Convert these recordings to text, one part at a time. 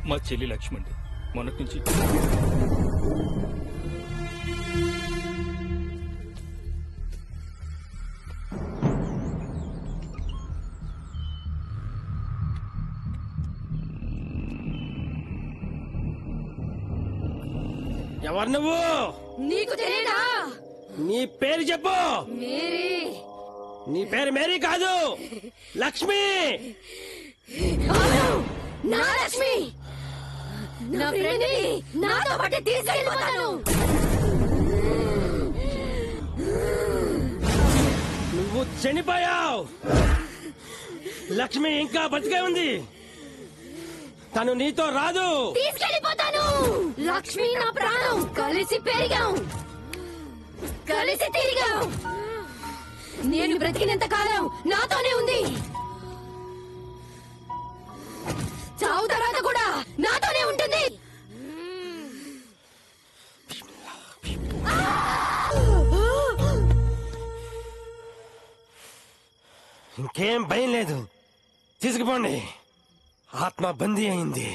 మా చెల్లి లక్ష్మి అండి మొన్నటి నుంచి ఎవరు నువ్వు నీకు తెలియదా నీ పేరు చెప్పు మేరీ నీ పేరు మేరీ కాదు లక్ష్మి అవును నా లక్ష్మి నా ఫ్రెండ్ నాతో పాటు తీసుకెళ్ళిపోతాను నువ్వు చనిపోయావు లక్ష్మి ఇంకా బతికే ఉంది తను నీతో రాదు తీసుకెళ్ళిపోతాను లక్ష్మి నా ప్రాణం కలిసి పెరిగాం కలిసి తిరిగాం నేను బ్రతికినంత కాలం నాతోనే ఉంది చావు తర్వాత కూడా నాతోనే ఉంటుంది ఇంకేం భయం లేదు తీసుకుపోండి ఆత్మ బందీ అయింది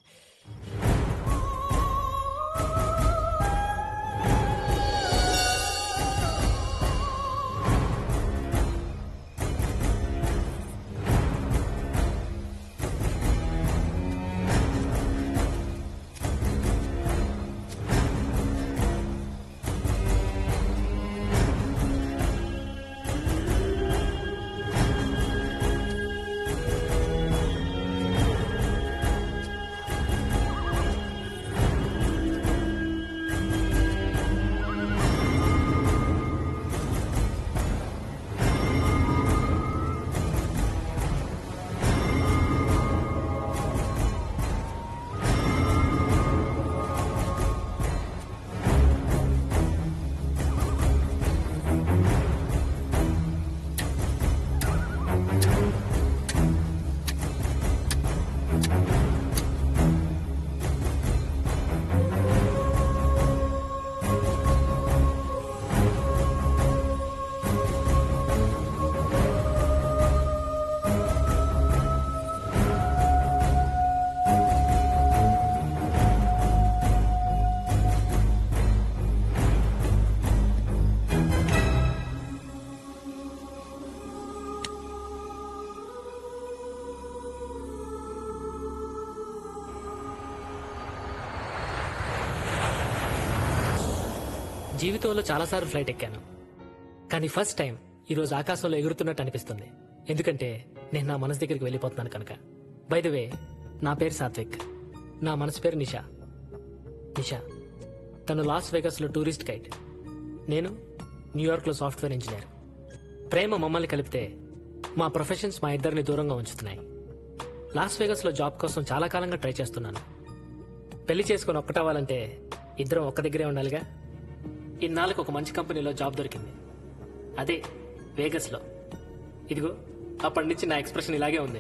జీవితంలో చాలాసార్లు ఫ్లైట్ ఎక్కాను కానీ ఫస్ట్ టైం ఈ రోజు ఆకాశంలో ఎగురుతున్నట్టు అనిపిస్తుంది ఎందుకంటే నేను నా మనసు దగ్గరికి వెళ్ళిపోతున్నాను కనుక బై ద వే నా పేరు సాత్విక్ నా మనసు పేరు నిషా నిషా తను లాస్ వేగస్ లో టూరిస్ట్ గైడ్ నేను న్యూయార్క్ లో సాఫ్ట్వేర్ ఇంజనీర్ ప్రేమ మమ్మల్ని కలిపితే మా ప్రొఫెషన్స్ మా ఇద్దరిని దూరంగా ఉంచుతున్నాయి లాస్ వేగస్ లో జాబ్ కోసం చాలా కాలంగా ట్రై చేస్తున్నాను పెళ్లి చేసుకుని ఒక్కటవ్వాలంటే ఇద్దరం ఒక్క దగ్గరే ఉండాలిగా ఇన్నాళ్ళకి ఒక మంచి కంపెనీలో జాబ్ దొరికింది అదే వేగస్ లో ఇదిగో అప్పటి నుంచి నా ఎక్స్ప్రెషన్ ఇలాగే ఉంది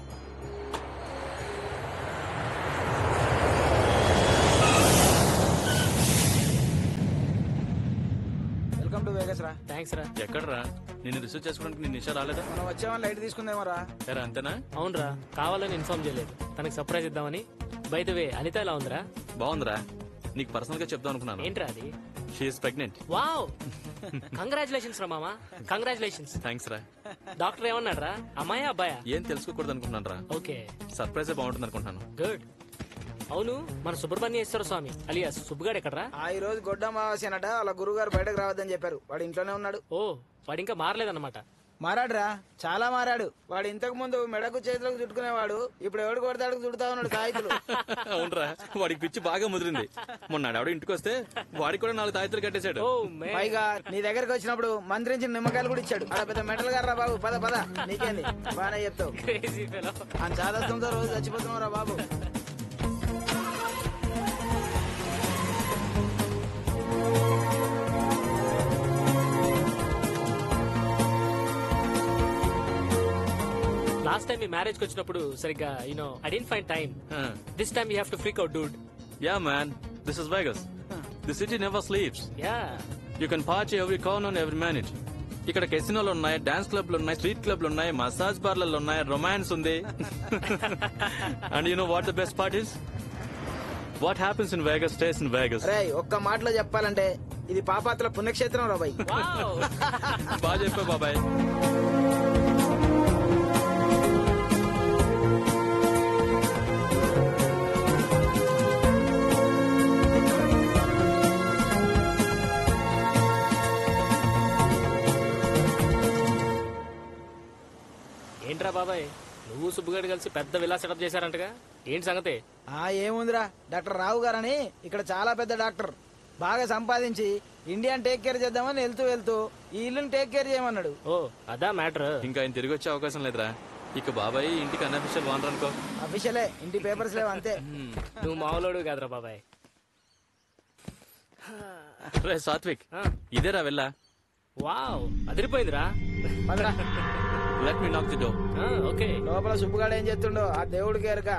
వెల్కమ్ టు వేగస్ రా థ్యాంక్స్ రా ఎక్కడరా నేను రిసీవ్ చేసుకోవడానికి నేను నిషా రాలేదా మనం వచ్చామని లైట్ తీసుకుందేమో రా ఎరా అంతేనా అవునరా కావాలని ఇన్ఫార్మ్ చేయలేదు తనకి సర్ప్రైజ్ ఇద్దామని బై ద వే అనిత ఎలా ఉందిరా బాగుందిరా నీకు పర్సనల్ గా చెప్దాం అనుకున్నాను ఏంట్రా అది షీఈస్ ప్రెగ్నెంట్ వావ్ కంగ్రాచులేషన్స్ రా మామా కంగ్రాచులేషన్స్ థ్యాంక్స్ రా డాక్టర్ ఏమన్నాడు రా అమ్మాయా అబ్బాయా ఏం తెలుసుకోకూడదు అనుకున్నాను రా ఓకే సర్ప్రైజ్ బాగుంటుంది అనుకుంటున్నాను గుడ్ అవును మన సుబ్రహ్మణ్యేశ్వర స్వామి అలియాస్ సుబ్బుగాడు ఎక్కడరా ఆ ఈ రోజు గొడ్డ అమావాస్యనట వాళ్ళ గురువు గారు బయటకు రావద్దని చెప్పారు వాడు ఇంట్లోనే ఉన్నాడు ఓ వాడు ఇంకా మారలేదన్నమాట మారాడురా చాలా మారాడు వాడు ఇంతకు ముందు మెడకు చేతులకు చుట్టుకునేవాడు ఇప్పుడు ఎవడు కొడతాడు చుడుతా ఉన్నాడు తాయితులు అవునరా వాడికి పిచ్చి బాగా ముదిరింది మొన్న ఆవిడ ఇంటికి వస్తే వాడికి కూడా నాలుగు తాయితులు కట్టేశాడు ఓ మే పైగా నీ దగ్గరకు వచ్చినప్పుడు మంత్రించిన నిమ్మకాయలు కూడా ఇచ్చాడు ఆడ పెద్ద మెటల్ గారా బాబు పద పద నీకేంది బానే చెప్తావు క్రేజీ ఫెలో ఆ చాదస్తంతో రోజు చచ్చిపోతున్నావు రా బాబు లాస్ట్ టైం మీ మ్యారేజ్ కి వచ్చినప్పుడు సరిగ్గా you know I didn't find time this time you have to freak out dude yeah man this is Vegas the city never sleeps yeah you can party every corner on every minute ఇక్కడ కెసినోలు ఉన్నాయి dance క్లబ్లు ఉన్నాయి street క్లబ్లు ఉన్నాయి massage పార్లర్లు ఉన్నాయి romance ఉంది and you know what the best part is what happens in Vegas stays in Vegas రే ఒక్క మాటలో చెప్పాలంటే ఇది పాపాత్ర పుణ్యక్షేత్రం రా బాయ్ బాగా చెప్పా బాబాయ్ ఏంట్రా బాబాయ్ నువ్వు సుబ్బుగాడు కలిసి పెద్ద విలా సెటప్ చేశారంటగా ఏంటి సంగతి ఆ ఏముందిరా డాక్టర్ రావు గారని ఇక్కడ చాలా పెద్ద డాక్టర్ బాగా సంపాదించి ఇండియాని టేక్ కేర్ చేద్దామని వెళ్తూ వెళ్తూ ఈ ఇల్లుని టేక్ కేర్ చేయమన్నాడు ఓ అదా మ్యాటర్ ఇంకా ఆయన తిరిగి వచ్చే అవకాశం లేదురా ఇక బాబాయ్ ఇంటికి అన్అఫిషియల్ వానర్ అనుకో అఫీషియలే ఇంటి పేపర్స్ లేవు అంతే నువ్వు మామూలుడు కాదురా బాబాయ్ రే సాత్విక్ ఆ, ఇదేరా వెళ్ళా వావ్ అదిరిపోయిందిరా పదరా లెట్ మీ నాక్ ది డోర్ ఆ, ఓకే లోపల సుబ్బుగాడు ఏం చేస్తుండో ఆ దేవుడికి ఎరక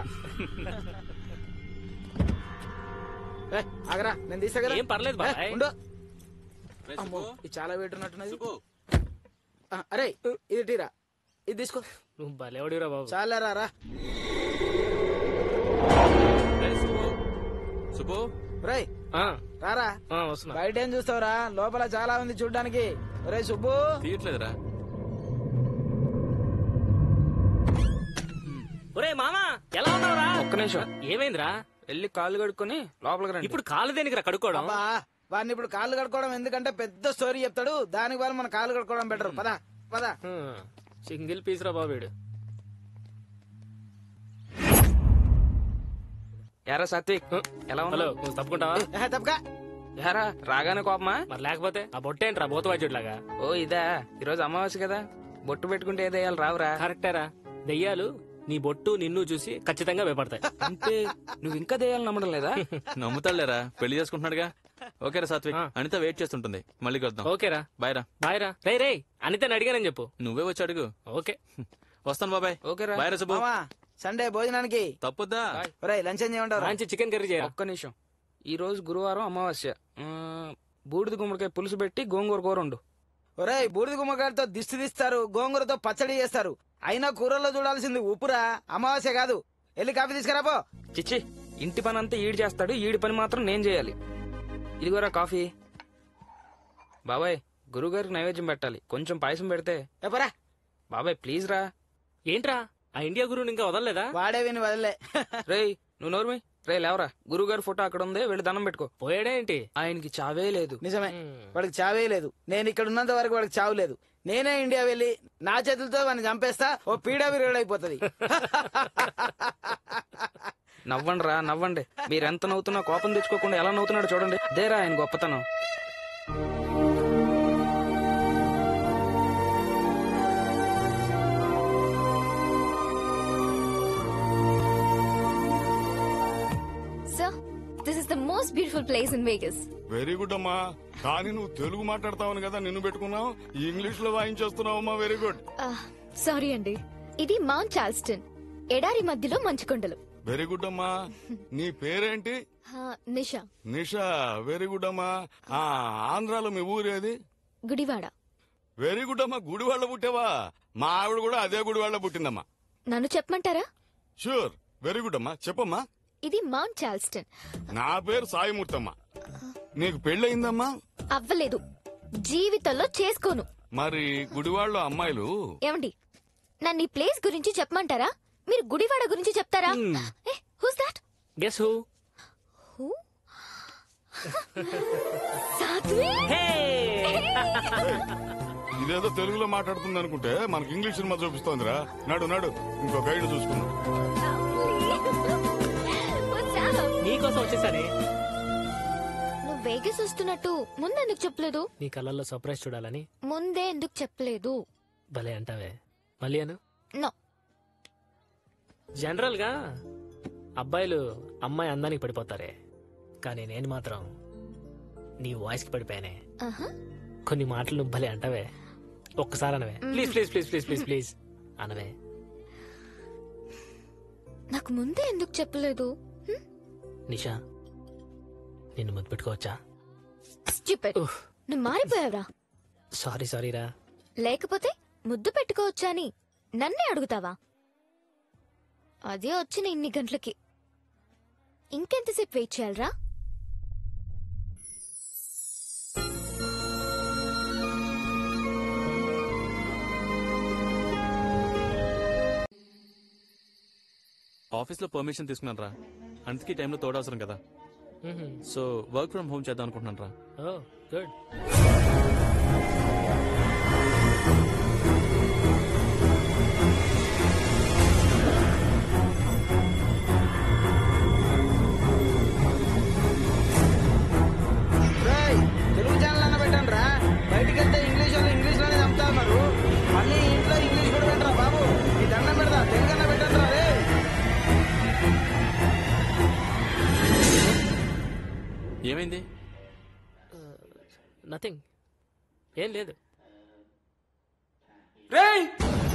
ఏయ్, ఆగరా నేను తీసుకురా ఏం పర్లేదు బాబాయ్. ఉండు అమ్మో ఇది చాలా వెయిట్ ఉన్నట్టున్నది ఆ, అరే ఇది టీరా ఇది తీసుకో నువ్వు భలేవడిరా బాబు చాలా రా రా సుబ్బు రేయ్ ఆ, రారా ఆ, వస్తున్నా బయట ఏం చూస్తావురా లోపల చాలా ఉంది చూడ్డానికి ఒరే సుబ్బు తీయట్లేదురా ఒరే మామా ఎలా ఉన్నావురా ఒక్క నిమిషం ఏమైందిరా వెళ్ళి కాళ్ళు కడుక్కొని లోపలికి రండి ఇప్పుడు కాలు దేనికిరా కడుక్కోవడం అబ్బా వాడిని ఇప్పుడు కాళ్ళు కడుక్కోవడం ఎందుకంటే పెద్ద స్టోరీ చెప్తాడు దానికి వాళ్ళు మన కాళ్ళు కడుక్కోవడం బెటర్ పద పద సింగిల్ పీస్ రా బాబు వీడు ఎరా సాత్విక్ ఎలా హలో ఉన్నావు నువ్వు తప్పుకుంటావా ఏహే, తప్పకా ఎరా రాగానే కోపమా మరి లేకపోతే ఆ బొట్టేంట్రా బోత వాద్యుడిలాగా ఓ ఇదా ఈరోజు అమావాస్య కదా బొట్టు పెట్టుకుంటే ఏదేయాలి రావురా కరెక్టేరా దెయ్యాలు నీ బొట్టు నిన్ను చూసి ఖచ్చితంగా భయపడతాయి అంటే నువ్వు ఇంకా దేయాలని నమ్మడం లేదా నమ్ముతాడులేరా పెళ్లి చేసుకుంటున్నాడుగా ఓకేరా సాత్విక్ ఆ. అనిత వెయిట్ చేస్తుంటుంది మళ్ళీ కలుద్దాం ఓకేరా బాయ్ రా బాయ్ రా రే రే అనితని అడిగానని చెప్పు నువ్వే వచ్చి అడుగు ఓకే వస్తాను బాబాయ్ ఓకేరా బాయ్ రా సుబ్బు మామా సండే భోజనానికి తప్పుద్దా ఒరే లంచ్ ఏం చేయమంటారు మంచి చికెన్ కర్రీ చేయరా ఒక్క నిమిషం ఈ రోజు గురువారం అమావాస్య ఆ, బూడిద గుమ్మడికాయ పులుసు పెట్టి గోంగూర కూర ఉండు ఒరే బూడిద గుమ్మకాయలతో దిష్టి తీస్తారు గోంగూరతో పచ్చడి చేస్తారు అయినా కూరల్లో చూడాల్సింది ఉప్పురా అమావాస్య కాదు వెళ్ళి కాఫీ తీసుకురా పో చిచ్చి ఇంటి పని అంతా ఈడు చేస్తాడు ఈడి పని మాత్రం నేను చేయాలి ఇదిగోరా కాఫీ బాబాయ్ గురుగారికి నైవేద్యం పెట్టాలి కొంచెం పాయసం పెడితే ఎప్పరా బాబాయ్ ప్లీజ్ రా ఏంట్రా ఆ ఇండియా గురువుని ఇంకా వదలలేదా వాడే విని వదలే రేయ్ నువ్వు నోర్మి రే లేవరా గురుగారి ఫోటో అక్కడ ఉంది వెళ్ళి దండం పెట్టుకో పోయాడా ఏంటి ఆయనకి చావే లేదు నిజమే వాడికి చావే లేదు నేను ఇక్కడ ఉన్నంత వరకు వాడికి చావు లేదు నేనే ఇండియా వెళ్ళి నా చేతులతో వాడిని చంపేస్తా ఓ పీడా విరుగుడు అయిపోతుంది నవ్వండి రా నవ్వండి మీరెంత నవ్వుతున్నా కోపం తెచ్చుకోకుండా ఎలా నవ్వుతున్నాడు చూడండి దేరా ఆయన గొప్పతనం Sir, this is the most beautiful place in Vegas. Very good అమ్మా కానీ నువ్వు తెలుగు మాట్లాడతావని కదా నిన్ను పెట్టుకున్నావు ఇంగ్లీష్ లో వాయించేస్తున్నావమ్మా వెరీ గుడ్ సారీ అండి ఇది మౌంట్ చార్ల్స్టన్ ఎడారి మధ్యలో మంచు కొండలు వెరీ గుడ్ అమ్మా నీ పేరేంటి ఆ, నిషా నిషా వెరీ గుడ్ అమ్మా ఆ ఆంధ్రాలో మీ ఊరేది గుడివాడ వెరీ గుడ్ అమ్మా గుడివాళ్ళ పుట్టావా మా ఆవిడ కూడా అదే గుడివాళ్ళ పుట్టిందమ్మా నన్ను చెప్పమంటారా షూర్ వెరీ గుడ్ అమ్మా చెప్పమ్మా ఇది మౌంట్ చార్ల్స్టన్ నా పేరు సాయిమూర్తమ్మా నీకు పెళ్ళయిందమ్మా అవ్వలేదు జీవితంలో చేసుకోను మరి గుడివాళ్ళ అమ్మాయిలు ఏమండి నన్ను ఈ ప్లేస్ గురించి చెప్పమంటారా మీరు గుడివాడ గురించి చెప్తారా who's that guess who who Satvi ఇదేదో తెలుగులో మాట్లాడుతుంది అనుకుంటే మనకి ఇంగ్లీష్ సినిమా చూపిస్తోందిరా నడు నడు ఇంకో గైడ్ చూసుకున్నాం నీకోసం వచ్చేసానే నువ్వు వేగస్ వస్తున్నట్టు ముందెందుకు చెప్పలేదు నీ కళ్ళల్లో సర్ప్రైజ్ చూడాలని ముందే ఎందుకు చెప్పలేదు భలే అంటావే మళ్ళీ అను నో జనరల్ గా అబ్బాయిలు అమ్మాయి అందానికి పడిపోతారే కానీ నేను మాత్రం నీ వాయిస్ కి పడిపోయానే ఆహా. కొన్ని మాటలు నువ్వు భలే అంటావే ఒక్కసారి అనవే please please please please please please అనవే నాకు ముందే ఎందుకు చెప్పలేదు నిషా నిన్ను ముద్దు పెట్టుకోవచ్చా స్టూపిడ్ ఉఫ్. నువ్వు మారిపోయావురా సారీ సారీ రా లేకపోతే ముద్దు పెట్టుకోవచ్చా అని నన్నే అడుగుతావా అదే వచ్చిన ఇన్ని గంటలకి ఇంకెంతసేపు వెయిట్ చేయాలరా ఆఫీస్ లో పర్మిషన్ తీసుకున్నాను రా అందుకే ఈ టైంలో తోడవసరం కదా మ్హూ. సో వర్క్ ఫ్రమ్ హోమ్ చేద్దాం అనుకుంటున్నాను రా ఓ గుడ్ రేయ్, తెలుగు ఛానల్ అన్న పెట్టండి రా బయటికి వెళ్తే ఇంగ్లీష్ వాళ్ళు ఇంగ్లీష్ లోనే చంపుతా ఉన్నారు మళ్ళీ ఇంట్లో ఇంగ్లీష్ కూడా పెట్టరా బాబు ఈ దండం పెడతా తెలుగు అన్న పెట్టండి రా రే ఏమైంది నథింగ్ ఏం లేదు రేయ్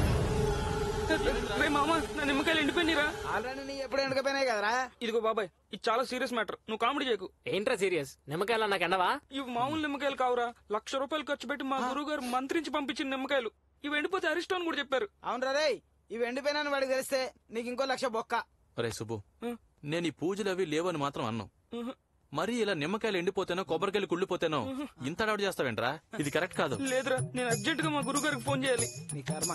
రే మామ నా నిమ్మకాయలు ఎండిపోయినరా ఆల్రెడీ నీ ఎప్పుడు ఎండకపోయినాయి కదరా ఇదిగో బాబాయ్ ఇది చాలా సీరియస్ మ్యాటర్ నువ్వు కామెడీ చేయకు ఏంట్రా సీరియస్ నిమ్మకాయల నాకు ఎండవా ఇవి మామూలు నిమ్మకాయలు కావురా లక్ష రూపాయలు ఖర్చు పెట్టి మా గురువు గారు మంత్రించి పంపించిన నిమ్మకాయలు ఇవి ఎండిపోతే అరిష్టం అని కూడా చెప్పారు అవునరా రే ఇవి ఎండిపోయినాను వాడికి తెలిస్తే నీకు ఇంకో లక్ష బొక్క ఒరే సుబ్బు హ్మ్. నేను ఈ పూజలు అవి లేవని మాత్రం అన్నాం ఉహు. మరి ఇలా నిమ్మకాయలు ఎండిపోతేనో కొబ్బరికాయలు కుళ్ళిపోతేనో ఇంత అడవుడు చేస్తావేంట్రా ఇది కరెక్ట్ కాదు లేదురా నేను అర్జెంట్ గా మా గురువు గారికి ఫోన్ చేయాలి నీ కర్మ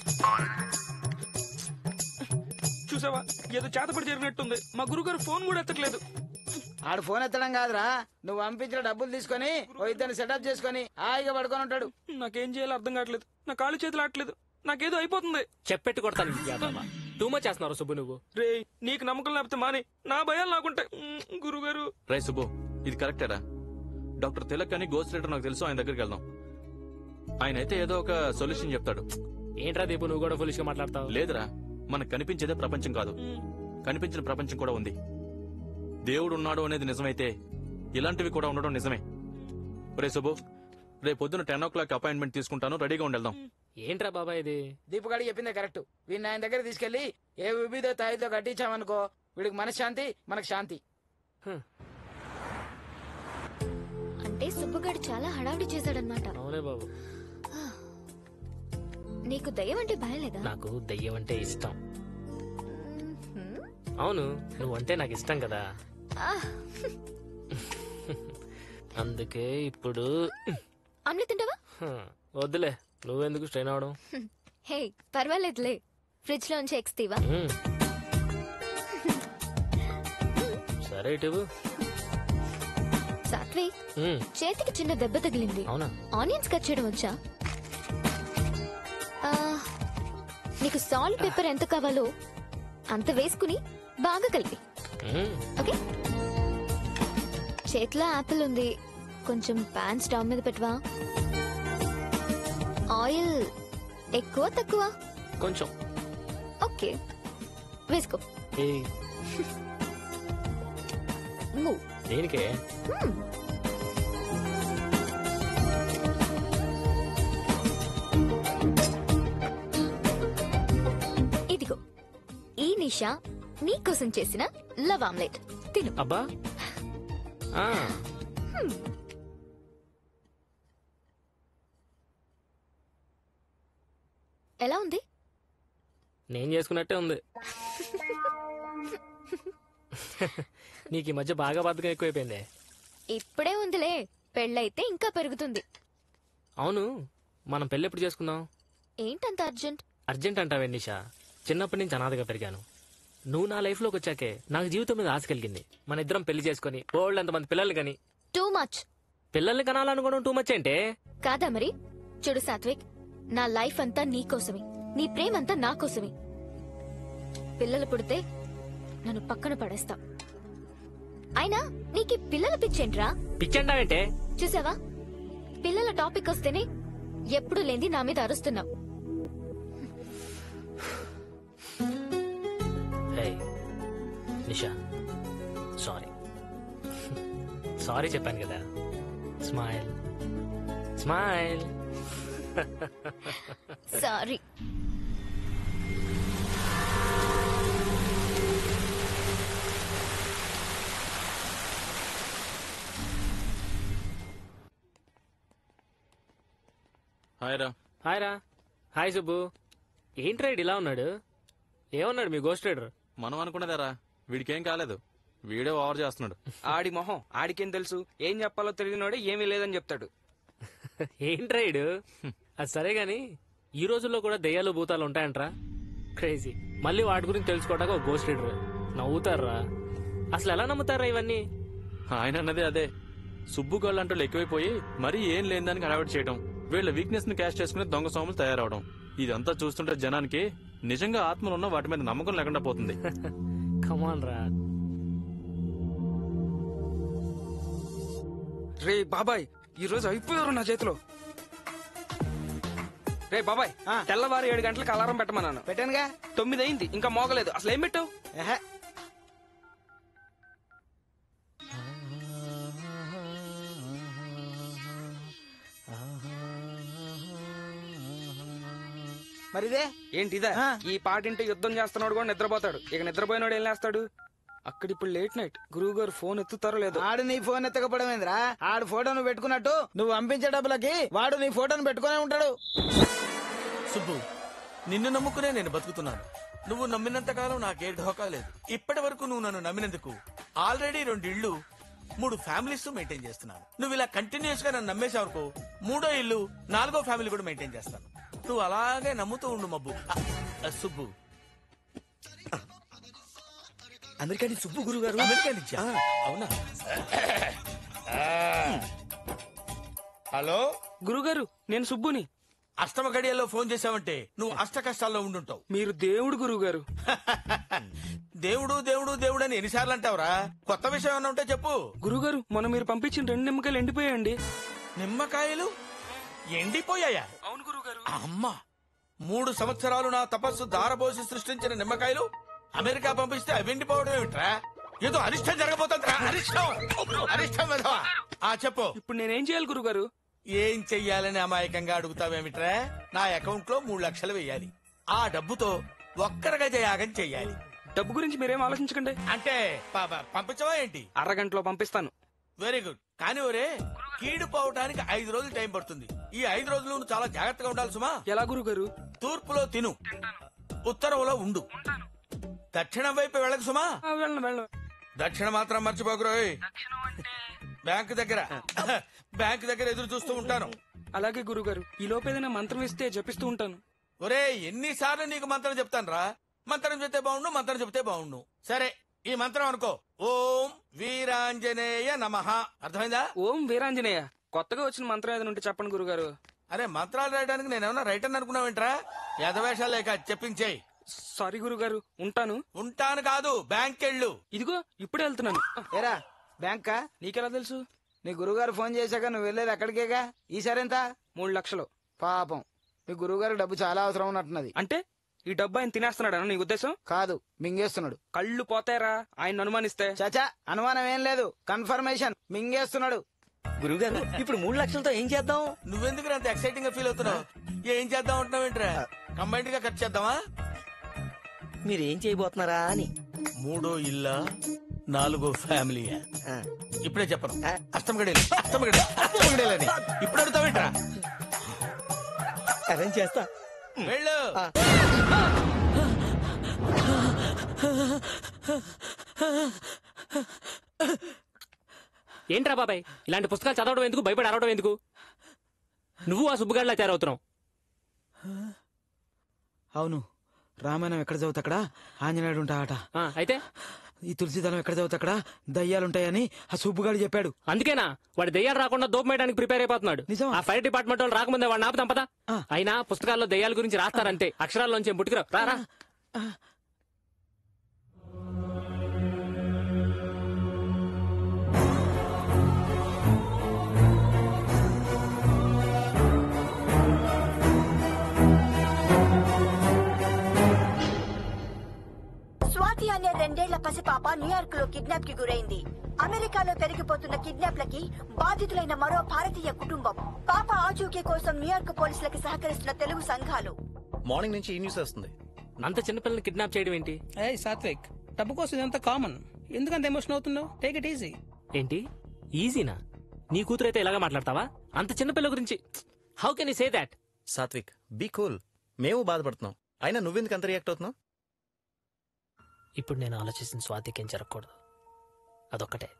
చూసావా ఏదో చేతపడి జరిగినట్టుంది మా గురువు గారు ఫోన్ కూడా ఎత్తట్లేదు ఆడు ఫోన్ ఎత్తడం కాదురా నువ్వు పంపించిన డబ్బులు తీసుకొని ఓ ఇద్దరిని సెటప్ చేసుకొని హాయిగా పడుకొని ఉంటాడు నాకేం చేయాలో అర్థం కావట్లేదు నా కాళ్ళు చేతులు ఆటలేదు నాకేదో అయిపోతుంది చెప్పెట్టు కొడతాను టూ మచ్ చేస్తున్నారు సుబ్బు నువ్వు రే నీకు నమ్మకం లేకపోతే మాని నా భయాలు నాకుంటాయి గురువు గారు రే సుబ్బు ఇది కరెక్టేరా డాక్టర్ తిలక్ అని గోస్ట్ రైటర్ నాకు తెలుసు ఆయన దగ్గరికి వెళ్దాం ఆయన అయితే ఏదో ఒక సొల్యూషన్ చెప్తాడు ఏంట్రా దీపు నువ్వు కూడా ఫులిష్ గా మాట్లాడతావు లేదురా మనకు కనిపించేదే ప్రపంచం కాదు కనిపించిన ప్రపంచం కూడా ఉంది దేవుడు ఉన్నాడు అనేది నిజమైతే ఇలాంటివి కూడా ఉండడం నిజమే రే సుబ్బు రేపు పొద్దున టెన్ ఓ క్లాక్ అపాయింట్మెంట్ తీసుకుంటాను రెడీగా ఉండి ఏంట్రా బాబాయ్ ఇది దీపుగాడి చెప్పిందే కరెక్ట్ వీడిని ఆయన దగ్గర తీసుకెళ్లి ఏ విభిదో తాయితో కట్టించామనుకో వీడికి మనశ్శాంతి మనకు శాంతి అంటే సుబ్బుగాడు చాలా హడావిడి చేశాడనమాట అవునే బాబు నీకు దయ్యం అంటే భయం లేదా నాకు దెయ్యం అంటే ఇష్టం మ్మ్. అవును నువ్వంటే నాకు ఇష్టం కదా ఆ, అందుకే ఇప్పుడు ఆమ్లెట్ తింటావా హ్మ్, వద్దులే నువ్వెందుకు స్ట్రెయిన్ అవడం హే పర్వాలేదులే ఫ్రిడ్జ్ లోంచి ఎగ్స్ తీవా హ్మ్. సరే ఇటు సాత్విక్ హ్మ్, చేతికి చిన్న దెబ్బ తగిలింది అవునా ఆనియన్స్ కట్ చేయడం వచ్చా ఆ, నీకు సాల్ట్ పేపర్ ఎంత కావాలో అంత వేసుకుని బాగా కలిపి హ్మ్, ఓకే చేతిలో యాపిల్ ఉంది కొంచెం పాన్ స్టవ్ మీద పెట్టవా ఆయిల్ ఎక్కువ తక్కువ కొంచెం ఓకే వేసుకో ఏ మూవ్ దేనికే ఇదిగో ఈ నిషా నీకోసం చేసిన లవ్ ఆమ్లెట్ తిను అబ్బా ఆ, ఎలా ఉంది నేను చేసుకున్నట్టే ఉంది నీకు ఈ మధ్య బాగా బద్దకం ఎక్కువైపోయింది ఇప్పుడే ఉందిలే పెళ్ళైతే ఇంకా పెరుగుతుంది అవును మనం పెళ్ళి ఎప్పుడు చేసుకుందాం ఏంటంత అర్జెంట్ అర్జెంట్ అంటావే నిషా చిన్నప్పటి నుంచి అనాథగా పెరిగాను నువ్వు నా లైఫ్ లోకి వచ్చాకే నాకు జీవితం మీద ఆశ కలిగింది మన ఇద్దరం పెళ్లి చేసుకుని బోల్డ్ అంతమంది పిల్లలు కని టూ మచ్ పిల్లల్ని కనాలనుకోవడం టూ మచ్ అంటే కాదా మరి చూడు సాత్విక్ నా లైఫ్ అంతా నీ కోసమే నీ ప్రేమంతా నా కోసమే పిల్లలు పుడితే నన్ను పక్కన పడేస్తా అయినా నీకు ఈ పిల్లల పిచ్చేంట్రా పిచ్చంటావేంటే చూసావా పిల్లల టాపిక్ వస్తేనే ఎప్పుడు లేంది నా మీద అరుస్తున్నావు హే నిషా సారీ సారీ చెప్పాను కదా స్మైల్ స్మైల్ సారీ హాయ్ రా హాయ్ రా హాయ్ సుబ్బు ఏంటి రైడ్ ఇలా ఉన్నాడు ఏమన్నాడు మీ గోస్ట్ రైడర్ మనం అనుకున్నదేరా వీడికేం కాలేదు వీడే ఓవర్ చేస్తున్నాడు ఆడి మొహం ఆడికేం తెలుసు ఏం చెప్పాలో తెలియనోడే ఏమీ లేదని చెప్తాడు ఏంటి రైడ్ అది సరే గాని ఈ రోజుల్లో కూడా దెయ్యాలు భూతాలు ఉంటాయంట్రా క్రేజీ మళ్ళీ వాటి గురించి తెలుసుకోవడానికి ఒక గోస్ట్ రైడర్ నవ్వుతారా అసలు ఎలా నమ్ముతారా ఇవన్నీ ఆయన అన్నదే అదే సుబ్బు గోళ్ళు అంటూ ఎక్కువైపోయి మరీ ఏం లేని దానికి హడావిడి చేయడం వీళ్ళ వీక్నెస్ ని క్యాష్ చేసుకుని దొంగ సోములు తయారవడం ఇదంతా చూస్తుంటే జనానికి నిజంగా ఆత్మలు ఉన్న వాటి మీద నమ్మకం లేకుండా పోతుంది కమాన్ రా రే బాబాయ్ ఈ రోజు అయిపోయారు నా చేతిలో రే బాబాయ్ ఆ. తెల్లవారు ఏడు గంటలకు అలారం పెట్టమన్నాను పెట్టానుగా తొమ్మిది అయింది ఇంకా మోగలేదు అసలు ఏం పెట్టావు ఎహె. మరిదే ఏంటిదా ఆ. ఈ పాటింటే యుద్ధం చేస్తున్నాడు కూడా నిద్రపోతాడు ఇక నిద్రపోయినాడు ఏం లేస్తాడు అక్కడ ఇప్పుడు లేట్ నైట్ గురువు గారు ఫోన్ ఎత్తుతారో లేదో ఆడు నీ ఫోన్ ఎత్తకపోవడమేంద్రా ఆడు ఫోటో నువ్వు పెట్టుకున్నట్టు నువ్వు పంపించే డబ్బులకి వాడు నీ ఫోటోను పెట్టుకునే ఉంటాడు సుబ్బు నిన్ను నమ్ముకునే నేను బతుకుతున్నాను నువ్వు నమ్మినంత కాలం నాకే ఢోకా లేదు ఇప్పటి వరకు నువ్వు నన్ను నమ్మినందుకు ఆల్రెడీ రెండు ఇళ్ళు మూడు ఫ్యామిలీస్ మెయింటైన్ చేస్తున్నాను నువ్వు ఇలా కంటిన్యూస్ గా నన్ను నమ్మేశావనుకో మూడో ఇల్లు నాలుగో ఫ్యామిలీ కూడా మెయింటైన్ చేస్తాను నువ్వు అలాగే నమ్ముతూ ఉండు మబ్బు ఆ, ఆ, సుబ్బు అమెరికా నుంచి సుబ్బు గురువు గారు అమెరికా నుంచా? అవునా హలో గురుగారు నేను సుబ్బుని అష్టమ గడియల్లో ఫోన్ చేసావంటే నువ్వు అష్ట కష్టాల్లో ఉండుంటావు మీరు దేవుడు గురువు గారు దేవుడు దేవుడు దేవుడు అని ఎన్నిసార్లు అంటావురా కొత్త విషయం ఏమన్నా ఉంటే చెప్పు గురుగారు మొన్న మీరు పంపించిన రెండు నిమ్మకాయలు ఎండిపోయాయండి నిమ్మకాయలు ఎండిపోయాయా అవును గురుగారు అమ్మా మూడు సంవత్సరాలు నా తపస్సు దారబోసి సృష్టించిన నిమ్మకాయలు అమెరికా పంపిస్తే అవి ఎండిపోవడం ఏమిట్రా ఏదో అరిష్టం జరగబోతుందిరా అరిష్టం అరిష్టం వెధవా. ఆ చెప్పు ఇప్పుడు నేనేం చేయాలి గురుగారు ఏం చెయ్యాలని అమాయకంగా అడుగుతావేమిట్రా నా అకౌంట్ లో మూడు లక్షలు వెయ్యాలి ఆ డబ్బుతో ఒక్కరిగా యాగం చెయ్యాలి డబ్బు గురించి మీరేం ఆలోచించకండి అంటే ప- ప- పంపించవా ఏంటి అరగంటలో పంపిస్తాను వెరీ గుడ్ కానీ ఒరే కీడు పోవటానికి ఐదు రోజులు టైం పడుతుంది ఈ ఐదు రోజులు నువ్వు చాలా జాగ్రత్తగా ఉండాలి సుమా ఎలా గురుగారు తూర్పులో తిను ఉత్తరంలో ఉండు దక్షిణం వైపు వెళ్ళకు సుమా ఆ, వెళ్ళను వెళ్ళను దక్షిణ మాత్రం మర్చిపోకురోయ్ బ్యాంక్ దగ్గర బ్యాంక్ దగ్గర ఎదురు చూస్తూ ఉంటాను అలాగే గురుగారు ఈ లోపు ఏదైనా మంత్రం ఇస్తే జపిస్తూ ఉంటాను ఒరే ఎన్నిసార్లు నీకు మంత్రం చెప్తాను రా మంత్రం చెప్తే బాగుండు మంత్రం చెప్తే బాగుండు సరే ఈ మంత్రం అనుకో ఓం వీరాంజనేయ నమః అర్థమైందా ఓం వీరాంజనేయ కొత్తగా వచ్చిన మంత్రం ఏదైనా ఉంటే చెప్పండి గురుగారు అరే మంత్రాలు రాయడానికి నేనేమన్నా రైటర్ అనుకున్నావేంట్రా యథవేషాలు లేక చెప్పించేయి సారీ గురుగారు ఉంటాను ఉంటాను కాదు బ్యాంక్ వెళ్ళు ఇదిగో ఇప్పుడే వెళ్తున్నాను ఏరా బ్యాంకా నీకెలా తెలుసు నీ గురువుగారు ఫోన్ చేశాక నువ్వు వెళ్ళేది అక్కడికేగా ఈసారి ఎంత మూడు లక్షలు పాపం మీ గురువుగారు డబ్బు చాలా అవసరం ఉన్నట్టున్నది అంటే ఈ డబ్బు ఆయన తినేస్తున్నాడు నీ ఉద్దేశం కాదు మింగేస్తున్నాడు కళ్ళు కళ్ళు పోతాయరా ఆయన అనుమానిస్తే చాచా అనుమానం ఏం లేదు కన్ఫర్మేషన్ మింగేస్తున్నాడు గురువు గారు ఇప్పుడు మూడు లక్షలతో ఏం చేద్దాం నువ్వెందుకు అంత ఎక్సైటింగ్ గా ఫీల్ అవుతున్నావు ఏం చేద్దాం అంటున్నావేంట్రా కంబైన్డ్ గా ఖర్చు చేద్దామా మీరు ఏం చేయబోతున్నారా అని మూడో ఇల్లా నాలుగో ఫ్యామిలీ ఆ. ఇప్పుడే చెప్పను అష్టం గడేలు అష్టం గడేలు అష్టం గడేలని ఇప్పుడు అడుగుతావేంట్రా అరేంజ్ చేస్తా వెళ్ళు ఏంట్రా బాబాయ్ ఇలాంటి పుస్తకాలు చదవడం ఎందుకు భయపడి అరవడం ఎందుకు నువ్వు ఆ సుబ్బుగాడిలా తయారవుతున్నావు అవును రామాయణం ఎక్కడ చదువుతా అక్కడ ఆంజనేయుడు ఉంటాడట ఆ, అయితే ఈ తులసిదళం ఎక్కడ చదువుతా అక్కడ దయ్యాలుంటాయని ఆ సుబ్బుగాడు చెప్పాడు అందుకేనా వాడి దెయ్యాలు రాకుండా దోపమేయడానికి ప్రిపేర్ అయిపోతున్నాడు నిజమా? ఆ ఫైర్ డిపార్ట్మెంట్ వాళ్ళు రాకముందే వాడిని ఆపుతాం పదా ఆ. అయినా పుస్తకాల్లో దెయ్యాల గురించి రాస్తారంతే అక్షరాల్లోంచి ఏం పుట్టుకురా రారా స్వాతి అనే రెండేళ్ల పసిపాప న్యూయార్క్ లో కిడ్నాప్ కి గురైంది అమెరికాలో పెరిగిపోతున్న కిడ్నాప్లకి బాధితులైన మరో భారతీయ కుటుంబం పాప ఆచూకీ కోసం న్యూయార్క్ పోలీసులకి సహకరిస్తున్న తెలుగు సంఘాలు మార్నింగ్ నుంచి ఈ న్యూస్ వస్తుంది అంత చిన్నపిల్లని కిడ్నాప్ చేయడం ఏంటి ఏ సాత్విక్ డబ్బు కోసం ఇదంతా కామన్ ఎందుకంత ఎమోషన్ అవుతున్నావు టేక్ ఇట్ ఈజీ ఏంటి ఈజీనా నీ కూతురైతే ఇలాగా మాట్లాడతావా అంత చిన్నపిల్ల గురించి how can you say that Satvik be cool మేము బాధపడుతున్నాం అయినా నువ్వెందుకు అంత రియాక్ట్ అవుతున్నావు ఇప్పుడు నేను ఆలోచిస్తున్న స్వాతికి ఏం జరగకూడదు అదొక్కటే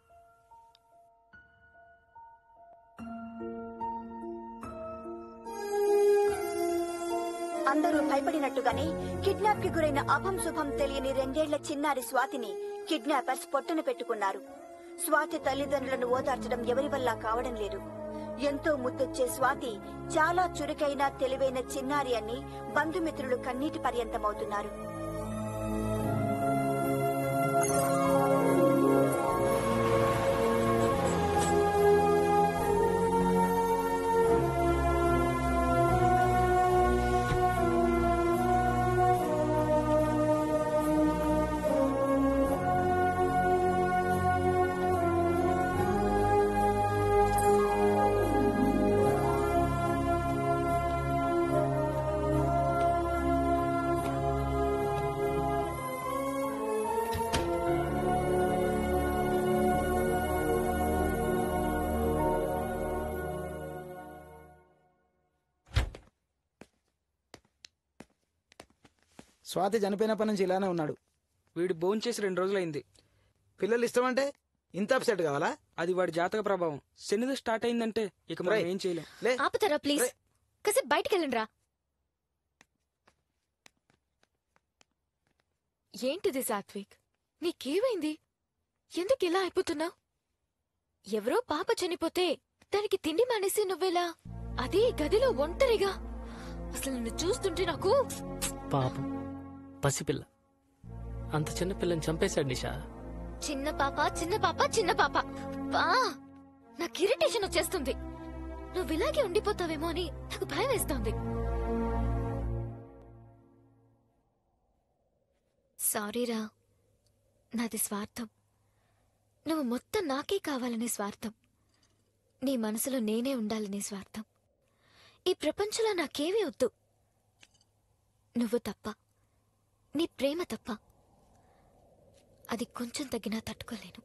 అందరూ భయపడినట్టుగానే కిడ్నాప్ కి గురైన అభం శుభం తెలియని రెండేళ్ల చిన్నారి స్వాతిని కిడ్నాపర్స్ పొట్టన పెట్టుకున్నారు స్వాతి తల్లిదండ్రులను ఓదార్చడం ఎవరి వల్ల కావడం లేదు ఎంతో ముద్దొచ్చే స్వాతి చాలా చురుకైన తెలివైన చిన్నారి అని బంధుమిత్రులు కన్నీటి పర్యంతమవుతున్నారు స్వాతి చనిపోయినప్పటి నుంచి ఇలానే ఉన్నాడు వీడు బోన్ చేసి రెండు రోజులైంది పిల్లలు ఇష్టం అంటే ఇంత అప్సెట్ కావాలా అది వాడి జాతక ప్రభావం శనిద స్టార్ట్ అయిందంటే ఇక మనం రేయ్. ఏం చేయలేం లే ఆపుతారా ప్లీజ్ రే. కాసేపు బయటికి వెళ్ళండి రా ఏంటిది సాత్విక్ నీకేమైంది ఎందుకు ఇలా అయిపోతున్నావు ఎవరో పాప చనిపోతే దానికి తిండి మానేసి నువ్వెలా అదే గదిలో ఒంటరిగా అసలు నిన్ను చూస్తుంటే నాకు పాపం పసిపిల్ల అంత చిన్న పిల్లని చంపేశాడు నిషా చిన్న పాప చిన్న పాప చిన్న పాప బా నాకు ఇరిటేషన్ వచ్చేస్తుంది నువ్వు ఇలాగే ఉండిపోతావేమో అని నాకు భయం వేస్తోంది సారీరా నాది స్వార్థం నువ్వు మొత్తం నాకే కావాలనే స్వార్థం నీ మనసులో నేనే ఉండాలనే స్వార్థం ఈ ప్రపంచంలో నాకేమీ వద్దు నువ్వు తప్ప నీ ప్రేమ తప్ప అది కొంచెం తగ్గినా తట్టుకోలేను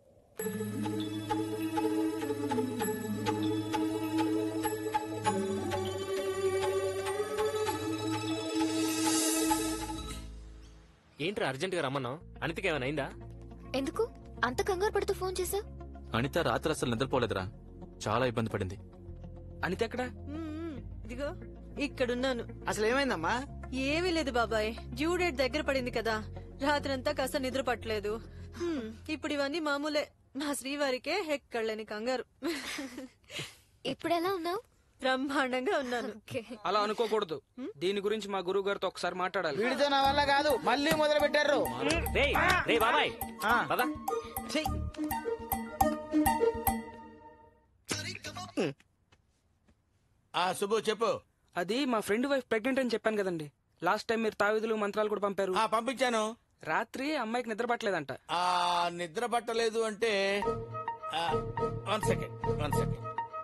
ఏంట్రా అర్జెంట్ గా రమ్మన్నావు అనితకి ఏమైనా అయిందా ఎందుకు అంత కంగారు పడుతూ ఫోన్ చేశావు అనిత రాత్రి అసలు నిద్రపోలేదురా చాలా ఇబ్బంది పడింది అనిత ఎక్కడ మ్మ్. ఇదిగో ఇక్కడున్నాను అసలు ఏమైందమ్మా ఏమీ లేదు బాబాయ్ డ్యూ డేట్ దగ్గర పడింది కదా రాత్రంతా కాస్త నిద్ర పట్టలేదు హ్మ్, ఇప్పుడు ఇవన్నీ మామూలే నా శ్రీవారికే హెక్కళ్ళని కంగారు ఇప్పుడు ఎలా ఉన్నావు బ్రహ్మాండంగా ఉన్నాను అలా అనుకోకూడదు దీని గురించి మా గురువు గారితో ఒకసారి మాట్లాడాలి వీడితో నా వల్ల కాదు మళ్ళీ మొదలు పెట్టారు రేయ్ రేయ్ బాబాయ్ ఆ. పద చెయ్. ఆ సుబ్బు చెప్పు అది మా ఫ్రెండ్ వైఫ్ ప్రెగ్నెంట్ అని చెప్పాను కదండి లాస్ట్ టైం మీరు తావిదులు మంత్రాలు కూడా పంపారు ఆ పంపించాను రాత్రి అమ్మాయికి నిద్ర పట్టలేదంట ఆ నిద్ర పట్టలేదు అంటే వన్ సెకండ్ వన్ సెకండ్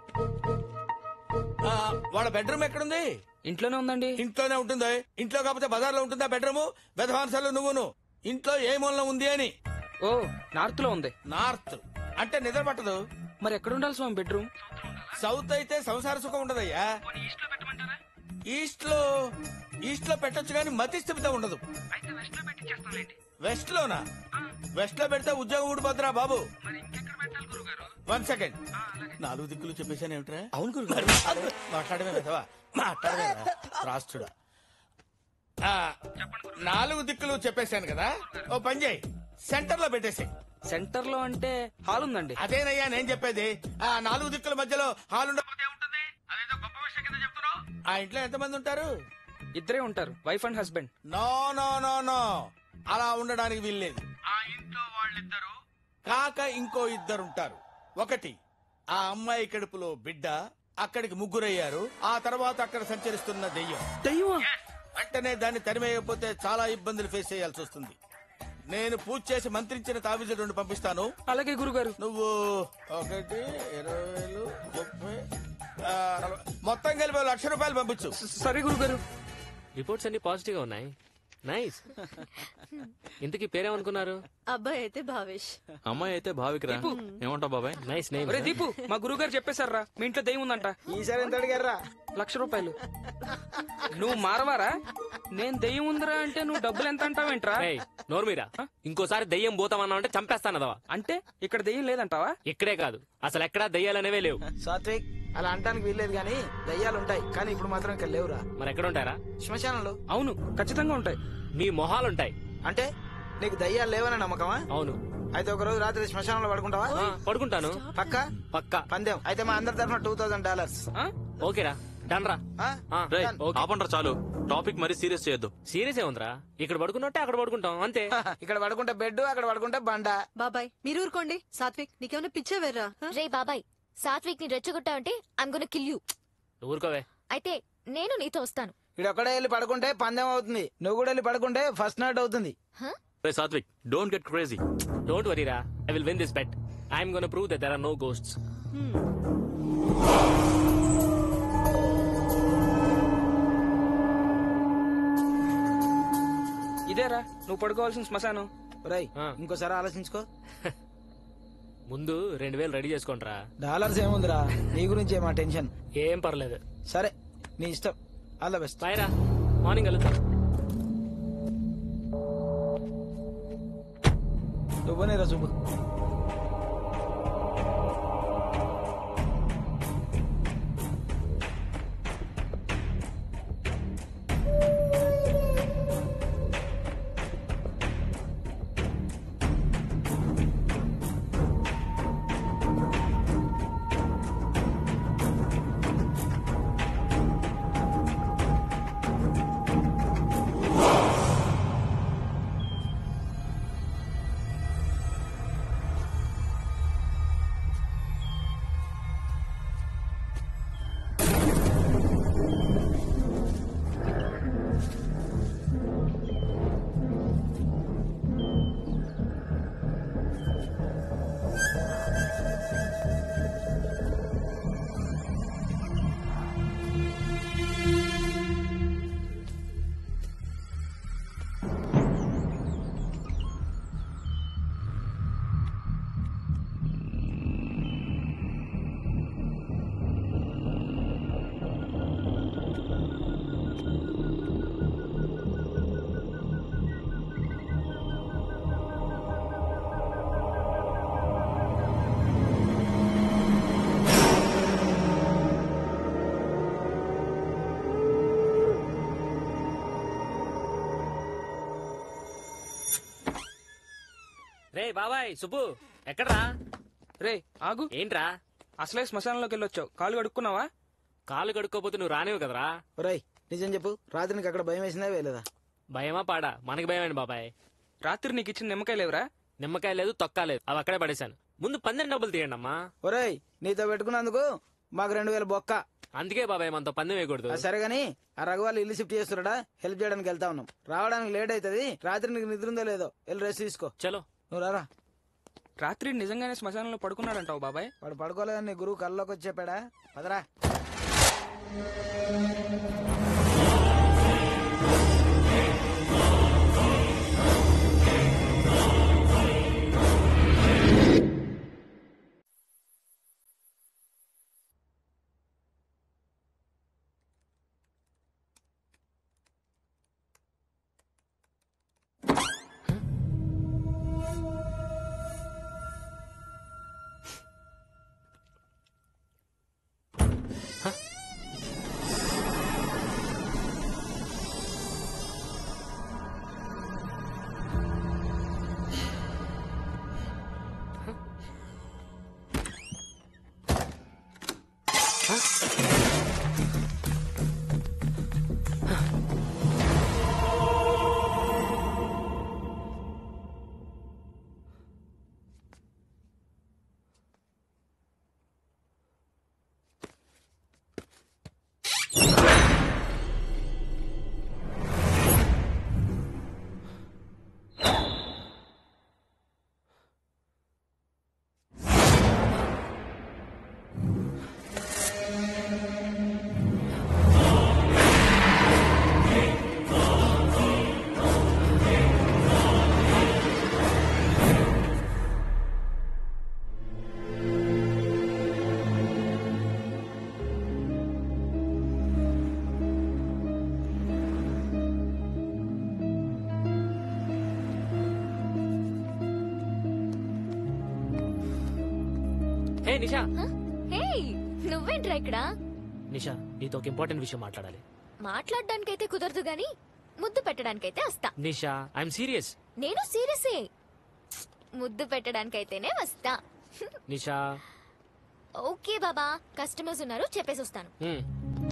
వాళ్ళ బెడ్రూమ్ ఎక్కడుంది ఇంట్లోనే ఉందండి ఇంట్లోనే ఉంటుంది ఇంట్లో కాకపోతే బజార్లో ఉంటుందా బెడ్రూమ్ బెదవాన్సలు నువ్వును ఇంట్లో ఏ మూలన ఉంది అని ఓ నార్త్ లో ఉంది నార్త్ అంటే నిద్ర పట్టదు మరి ఎక్కడ ఉండాలి స్వామి బెడ్రూమ్ సౌత్ అయితే సంసార సుఖం ఉండదయ్యా ఈస్ట్ లో ఈస్ట్ లో పెట్టొచ్చు కానీ మతి స్థిమితం ఉండదు వెస్ట్ లోనా వెస్ట్ లో పెడితే ఉద్యోగం ఊడిపోద్దురా బాబు వన్ సెకండ్ నాలుగు దిక్కులు చెప్పేశాను ఏమిట్రా అవును గురుగారు మాట్లాడమే వెధవా మాట్లాడమే రాష్ట్రుడా ఆ, నాలుగు దిక్కులు చెప్పేశాను కదా ఓ పని చేయి సెంటర్ లో పెట్టేసాయి సెంటర్ లో అంటే హాల్ ఉందండి అదేనయ్యా నేను చెప్పేది ఆ నాలుగు దిక్కుల మధ్యలో హాల్ ఉండకపోతే ఏముంటుంది అదేదో గొప్ప విషయం కింద చెప్తున్నావు ఆ ఇంట్లో ఎంతమంది ఉంటారు ఇద్దరే ఉంటారు wife and husband no no no no అలా ఉండడానికి వీల్లేదు ఆ ఇంట్లో వాళ్ళిద్దరు కాక ఇంకో ఇద్దరు ఉంటారు ఒకటి ఆ అమ్మాయి కడుపులో బిడ్డ అక్కడికి ముగ్గురయ్యారు ఆ తర్వాత అక్కడ సంచరిస్తున్న దెయ్యం దయ్యమా వెంటనే దాన్ని తరిమేయకపోతే చాలా ఇబ్బందులు ఫేస్ చేయాల్సి వస్తుంది నేను పూజ చేసి మంత్రించిన తావిజు రెండు పంపిస్తాను అలాగే గురుగారు నువ్వు ఒకటి ఇరవై వేలు ముప్పై ఆ, నలభై- మొత్తం కలిపి ఓ లక్ష రూపాయలు పంపించు సరే గురుగారు రిపోర్ట్స్ అన్ని పాజిటివ్ గా ఉన్నాయి నైస్ ఇంతకీ పేరేమనుకున్నారు అబ్బాయి అయితే భావేష్ అమ్మాయి అయితే భావికిరా ఏమంటావు బాబాయ్ నైస్ నేమ్ ఒరే దీపు మా గురుగారు చెప్పేశారా మీ ఇంట్లో దయ్యం ఉందంట ఈసారి ఎంత అడిగారా లక్ష రూపాయలు నువ్వు మారవారా నేను దెయ్యం ఉందిరా అంటే నువ్వు డబ్బులు ఎంత అంటావేంట్రా రేయ్, నోర్మీరా ఇంకోసారి దయ్యం పోతామన్నా అంటే చంపేస్తానదవా అంటే ఇక్కడ దెయ్యం లేదంటావా ఇక్కడే కాదు అసలు ఎక్కడా దయ్యాలనేవే లేవు సాత్విక్ అలా అంటానికి వీల్లేదు కానీ దయ్యాలు ఉంటాయి కానీ ఇప్పుడు మాత్రం ఇక్కడ లేవురా మరి ఎక్కడ ఉంటారా శ్మశానంలో అవును ఖచ్చితంగా ఉంటాయి మీ మొహాలుంటాయి అంటే నీకు దయ్యాలు లేవని నమ్మకమా అవును అయితే ఒక రోజు రాత్రి శ్మశానంలో పడుకుంటావా ఆ, పడుకుంటాను పక్క పక్క పందెం అయితే మా అందరి తరఫున టూ థౌసండ్ డాలర్స్ ఓకేరా డన్ రా ఆ, రేయ్, done. ఓకే. ఆపండ్రా చాలు టాపిక్ మరీ సీరియస్ చేయొద్దు సీరియస్ ఏముందిరా ఇక్కడ పడుకున్నట్టే అక్కడ పడుకుంటాం అంతే ఇక్కడ పడుకుంటే బెడ్ అక్కడ పడుకుంటే బండ బాబాయ్ మీరు ఊరుకోండి సాత్విక్ నీకేమైనా పిచ్చేవేర్రా రే బాబాయ్ సాత్విక్ ని రెచ్చగొట్టావంటే ఐమ్ గోన కిల్ యూ ఊరుకోవే అయితే నేను నీతో వస్తాను ఇక్కడ ఒక్కడే వెళ్ళి పడుకుంటే పందెం అవుతుంది నువ్వు కూడా వెళ్ళి పడుకుంటే ఫస్ట్ నైట్ అవుతుంది రే Satvik don't get crazy don't వరీరా I will win this bet I'm gonna prove that there are no ghosts ఇదేరా నువ్వు పడుకోవాల్సిన శ్మశానం రై ఇంకోసారి ఆలోచించుకో ముందు రెండు వేలు రెడీ చేసుకోండిరా డాలర్స్ ఏముందిరా నీ గురించి ఏమా టెన్షన్ ఏం పర్లేదు సరే నీ ఇష్టం ఆల్ ద బెస్ట్ బాయ్ రా మార్నింగ్ కలుద్దాం నువ్వునే రా చూపు రే బాబాయ్ సుబ్బు ఎక్కడ్రా రే ఆగు ఏంట్రా అసలే శ్మశానంలోకి వెళ్ళొచ్చావు కాలు కడుక్కున్నావా కాలు కడుక్కోపోతే నువ్వు రానివి కదరా ఒరేయ్ నిజం చెప్పు రాత్రి నీకు అక్కడ భయం వేసిందా వేలేదా భయమా పాడా మనకి భయమేంటి బాబాయ్ రాత్రి నీకు ఇచ్చిన నిమ్మకాయ లేవురా నిమ్మకాయ లేదు తొక్క లేదు అవి అక్కడే పడేశాను ముందు పందిరి డబ్బులు తీయండి అమ్మా ఒరేయ్ నీతో పెట్టుకున్నందుకు మాకు రెండు వేల బొక్క అందుకే బాబాయ్ మనతో పందెం వేయకూడదు ఆ సరే గాని ఆ రఘువాళ్ళు ఇల్లు షిఫ్ట్ చేస్తున్నాడా హెల్ప్ చేయడానికి వెళ్తా ఉన్నాం రావడానికి లేట్ అవుతుంది రాత్రి నీకు నిద్ర ఉందో లేదో వెళ్ళి రెస్ట్ తీసుకో చలో నువ్వు రారా రాత్రి నిజంగానే శ్మశానంలో పడుకున్నాడంటావు బాబాయ్ వాడు పడుకోలేదని నీ గురువు కల్లోకి వచ్చి చెప్పాడా పదరా హే నిషా హే నువ్వేంట్రా ఇక్కడ నిషా నీతో ఒక ఇంపార్టెంట్ విషయం మాట్లాడాలి మాట్లాడడానికైతే కుదరదు గాని ముద్దు పెట్టడానికైతే వస్తా నిషా ఐఎమ్ సీరియస్ నేను సీరియసే ముద్దు పెట్టడానికైతేనే వస్తా నిషా ఓకే బాబా కస్టమర్స్ ఉన్నారు చెప్పేసి వస్తాను హ్మ్.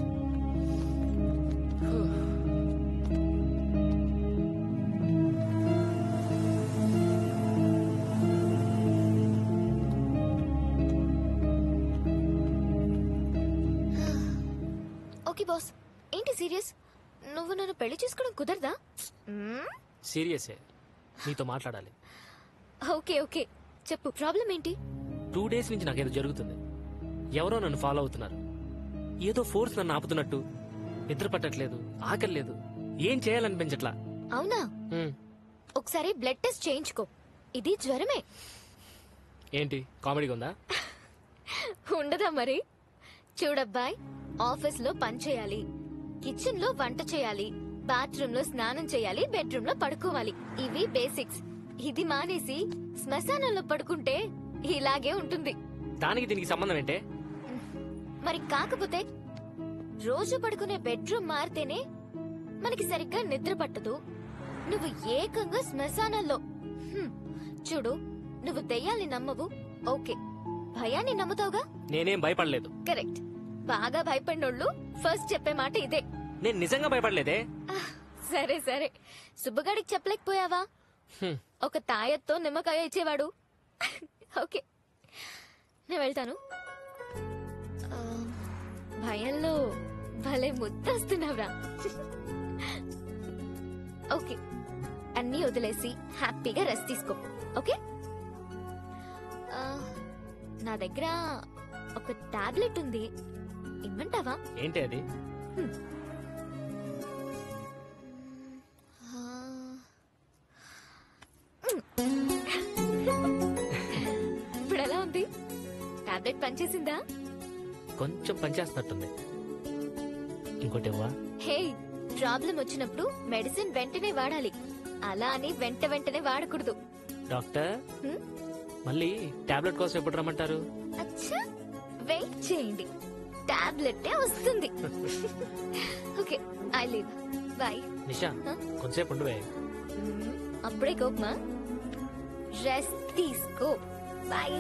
ఓకే బాస్ ఏంటి సీరియస్ నువ్వు నన్ను పెళ్లి చేసుకోవడం కుదరదా మ్మ్? సీరియసే నీతో మాట్లాడాలి ఓకే ఓకే చెప్పు ప్రాబ్లం ఏంటి టూ డేస్ నుంచి నాకేదో జరుగుతుంది ఎవరో నన్ను ఫాలో అవుతున్నారు ఏదో ఫోర్స్ నన్ను ఆపుతున్నట్టు నిద్ర పట్టట్లేదు ఆకలి లేదు ఏం చేయాలనిపించట్లా అవునా హ్మ్. ఒకసారి బ్లడ్ టెస్ట్ చేయించుకో ఇది జ్వరమే ఏంటి కామెడీగా ఉందా ఉండదా మరి చూడబ్బాయ్ ఆఫీస్ లో పని చేయాలి కిచెన్ లో వంట చేయాలి బాత్రూమ్ లో స్నానం చేయాలి బెడ్రూమ్ లో పడుకోవాలి ఇవి బేసిక్స్ ఇది మానేసి శ్మశానంలో పడుకుంటే ఇలాగే ఉంటుంది దానికి దీనికి సంబంధం ఏంటే మరి కాకపోతే రోజు పడుకునే బెడ్రూమ్ మారితేనే మనకి సరిగ్గా నిద్ర పట్టదు నువ్వు ఏకంగా శ్మశానంలో హ్మ్. చూడు నువ్వు దెయ్యాల్ని నమ్మవు ఓకే భయాన్ని నమ్ముతావుగా నేనేం భయపడలేదు కరెక్ట్ బాగా భయపడినోళ్ళు ఫస్ట్ చెప్పే మాట ఇదే నేను నిజంగా భయపడలేదే సరే సరే సుబ్బగాడికి చెప్పలేకపోయావా హ్మ్. ఒక తాయత్తో నిమ్మకాయ ఇచ్చేవాడు ఓకే నేను వెళ్తాను ఆ, భయంలో భలే ముద్దస్తున్నావురా ఓకే అన్నీ వదిలేసి హ్యాపీగా రెస్ట్ తీసుకో ఓకే ఆ, నా దగ్గర ఒక టాబ్లెట్ ఉంది ఇమ్మంటావా ఏంటి అది ఆ, ఇప్పుడు ఎలా ఉంది టాబ్లెట్ పనిచేసిందా కొంచెం పనిచేస్తున్నట్టుంది ఇంకోటి ఇవ్వా హే ప్రాబ్లం వచ్చినప్పుడు మెడిసిన్ వెంటనే వాడాలి అలా అని వెంట వెంటనే వాడకూడదు డాక్టర్ హ్మ్? మళ్ళీ టాబ్లెట్ కోసం ఎప్పుడు రమ్మంటారు అచ్చా వెయిట్ చేయండి టాబ్లెట్ వస్తుంది okay I leave bye Nisha కొంచెంసేపు ఉండువే అప్పుడే కోపమా రెస్ట్ తీసుకో బాయ్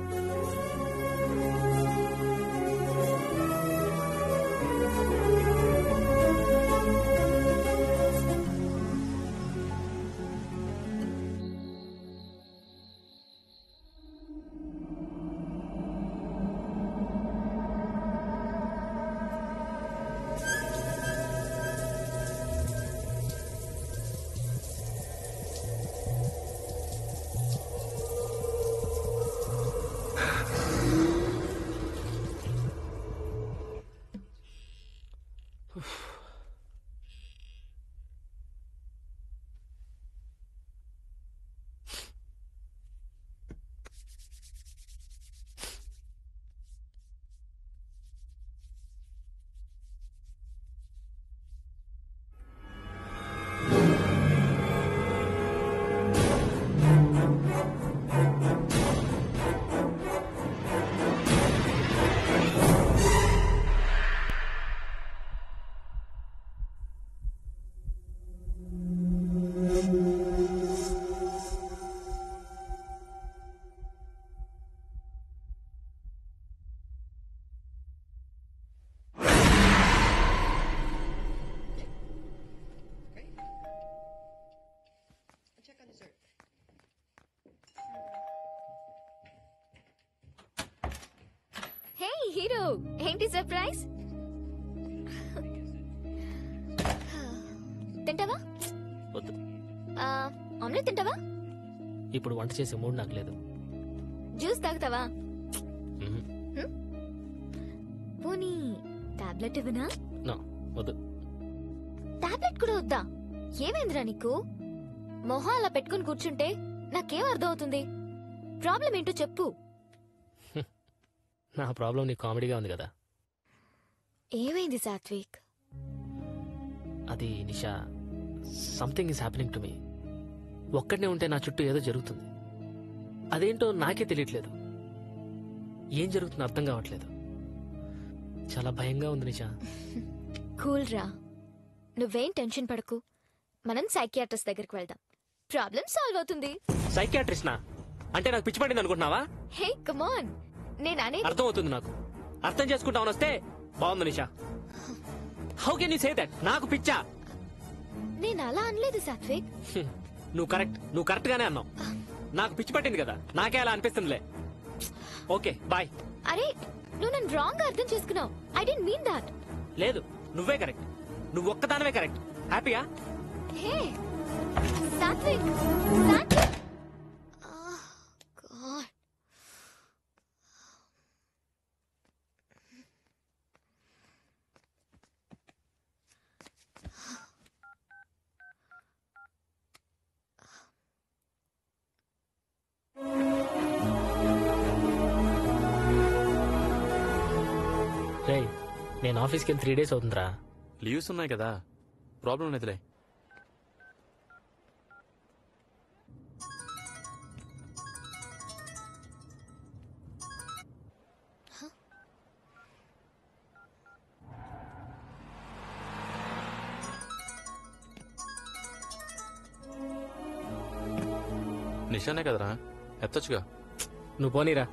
హే హీరో ఏంటి సర్ప్రైజ్ తింటావా వద్దు ఆ, ఆమ్లెట్ తింటావా ఇప్పుడు వంట చేసే మూడు నాకు లేదు జ్యూస్ తాగుతావా మ్మ్. హ్మ్? పోనీ టాబ్లెట్ ఇవ్వనా నో వద్దు టాబ్లెట్ కూడా వద్దా ఏమైందిరా నీకు మొహం అలా పెట్టుకుని కూర్చుంటే నాకేం అర్థం అవుతుంది ప్రాబ్లం ఏంటో చెప్పు నా ప్రాబ్లం నీ కామెడీగా ఉంది కదా ఏమైంది సాత్విక్ అది Nisha something is happening to me ఒక్కడనే ఉంటే నా చుట్టూ ఏదో జరుగుతుంది అదేంటో నాకే తెలియట్లేదు ఏం జరుగుతుందో అర్థం కావట్లేదు చాలా భయంగా ఉంది నిషా కూల్ రా నువ్వేం టెన్షన్ పడకు మనం సైకియాట్రిస్ట్ దగ్గరికి వెళ్దాం ప్రాబ్లం సాల్వ్ అవుతుంది సైకియాట్రిస్ట్ నా అంటే నాకు పిచ్చి పడింది అనుకుంటున్నావా హే కమాన్ నేను అనేది అర్థం అవుతుంది నాకు అర్థం చేసుకుంటామని వస్తే బాగుంది Nisha how can you say that నాకు పిచ్చా నేను అలా అనలేదు సాత్విక్ హ్మ్. నువ్వు కరెక్ట్ నువ్వు కరెక్ట్ గానే అన్నావు నాకు పిచ్చి పట్టింది కదా నాకే అలా అనిపిస్తుందిలే ఓకే బాయ్ అరే నువ్వు నన్ను రాంగ్ అర్థం చేసుకున్నావు ఐ డెంట్ మీన్ దాట్ లేదు నువ్వే కరెక్ట్ నువ్వు ఒక్కదానవే కరెక్ట్ హ్యాపీయా హే సాత్విక్ సాత్విక్ గాడ్ రే నేను ఆఫీస్కి వెళ్ళి త్రీ డేస్ అవుతుందిరా లీవ్స్ ఉన్నాయి కదా ప్రాబ్లం లేదులే నిషానే కదరా ఎత్తొచ్చుగా నువ్వు పోనీరా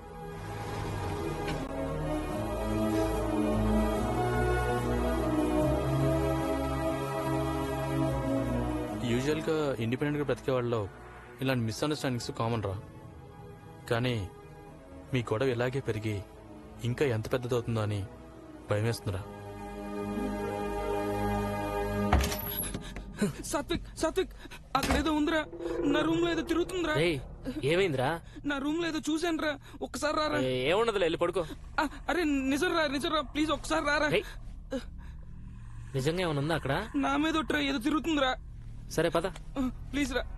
యూజువల్ గా ఇండిపెండెంట్ గా బ్రతికే వాళ్ళలో ఇలాంటి మిస్అండర్స్టాండింగ్స్ కామన్ రా కానీ మీ గొడవ ఇలాగే పెరిగి ఇంకా ఎంత పెద్దదవుతుందో అని భయమేస్తుందిరా సాత్విక్ సాత్విక్ అక్కడేదో ఉందిరా నా రూమ్ లో ఏదో తిరుగుతుందిరా రే ఏమైందిరా నా రూమ్ లో ఏదో చూసాను రా ఒక్కసారి రారా ఏ- ఏముండదులే వెళ్ళి పడుకో ఆ, అరే నిజం రా నిజం రా ప్లీజ్ ఒకసారి రారా రేయ్. నిజంగా ఏమైనా ఉందా అక్కడ నా మీద ఒట్టురా ఏదో తిరుగుతుందిరా సరే పద ఆ, ప్లీజ్ రా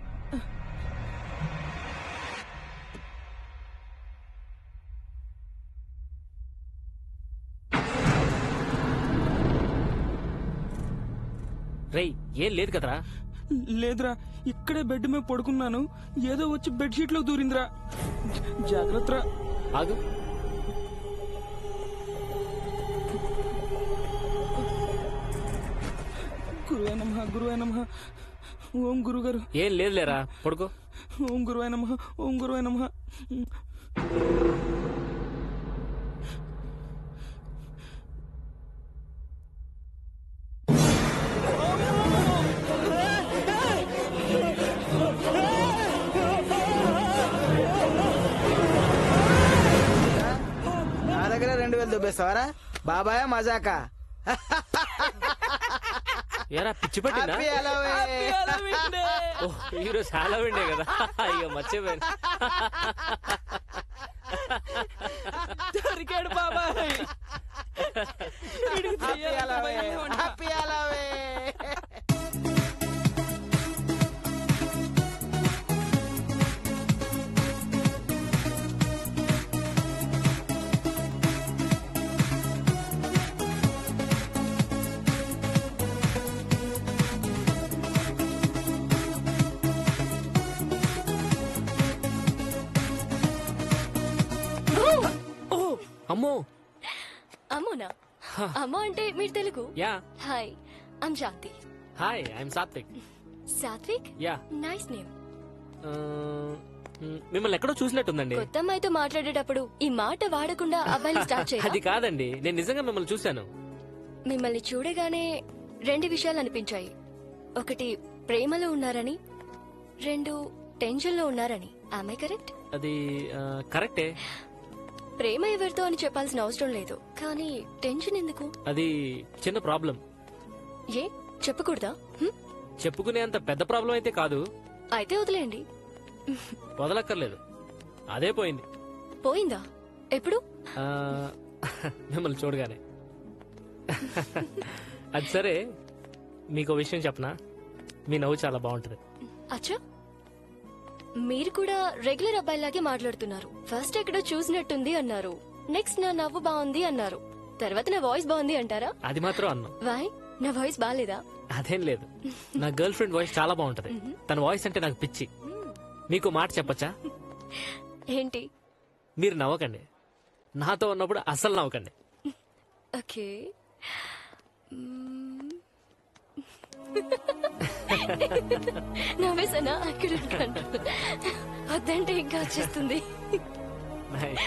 రేయ్ ఏం లేదు కదరా లేదురా ఇక్కడే బెడ్ మీద పడుకున్నాను ఏదో వచ్చి బెడ్ షీట్ లో దూరిందిరా జ- జాగ్రత్త రా ఆగు గురువే నమ గురువే నమ ఓం గురుగారు ఏం లేదులేరా పడుకో ఓం గురువే నమ ఓం గురువే నమ నా దగ్గర రెండు వేలు దుబ్బేస్తావారా బాబాయ్ మజాకా ఏరా పిచ్చి పట్టిందా హ్యాపీ హలోవీన్. ఓ, ఈరోజు హాలోవిండే కదా అయ్యో మర్చిపోయాను దొరికాడు బాబాయ్ హ్యాపీ హలోవీన్. Happy Halloween. ఓ అమ్మో అమ్మోనా అమ్మో అంటే మీరు Telugu yeah hi I'm Shanti hi I'm Satvik Satvik yeah nice name ఆ, మ్, మిమ్మల్ని ఎక్కడో చూసినట్టుందండి కొత్త అమ్మాయితో మాట్లాడేటప్పుడు ఈ మాట వాడకుండా అబ్బాయిలు స్టార్ట్ అది చేయాలి కాదండి నేను నిజంగా మిమ్మల్ని చూశాను మిమ్మల్ని చూడగానే రెండు విషయాలు అనిపించాయి ఒకటి ప్రేమలో ఉన్నారని రెండు టెన్షన్ లో ఉన్నారని ఆమె కరెక్ట్ అది ఆ, కరెక్టే ప్రేమ ఎవరితో అని చెప్పాల్సిన అవసరం లేదు కానీ టెన్షన్ ఎందుకు అది చిన్న ప్రాబ్లం ఏ చెప్పకూడదా హ్మ్? చెప్పుకునేంత పెద్ద ప్రాబ్లం అయితే కాదు అయితే వదిలేయండి వదలక్కర్లేదు అదే పోయింది పోయిందా ఎప్పుడు ఆ, మిమ్మల్ని చూడగానే అది సరే మీకు విషయం చెప్పనా మీ నవ్వు చాలా బాగుంటది అచ్చా మీరు కూడా రెగ్యులర్ అబ్బాయిలాగే మాట్లాడుతున్నారు ఫస్ట్ ఎక్కడో చూసినట్టుంది అన్నారు నెక్స్ట్ నా నవ్వు బాగుంది అన్నారు తర్వాత నా వాయిస్ బాగుంది అంటారా అది మాత్రం అన్నాం వాయ్ నా వాయిస్ బాగాలేదా అదేం లేదు నా గర్ల్ ఫ్రెండ్ వాయిస్ చాలా బాగుంటది తన వాయిస్ అంటే నాకు పిచ్చి మీకు మాట చెప్పచ్చా ఏంటి మీరు నవ్వకండి నాతో ఉన్నప్పుడు అస్సలు నవ్వకండి ఓకే మ్మ్. నవ్వేసానా అక్కడ వద్దంటే ఇంకా వచ్చేస్తుంది Nice.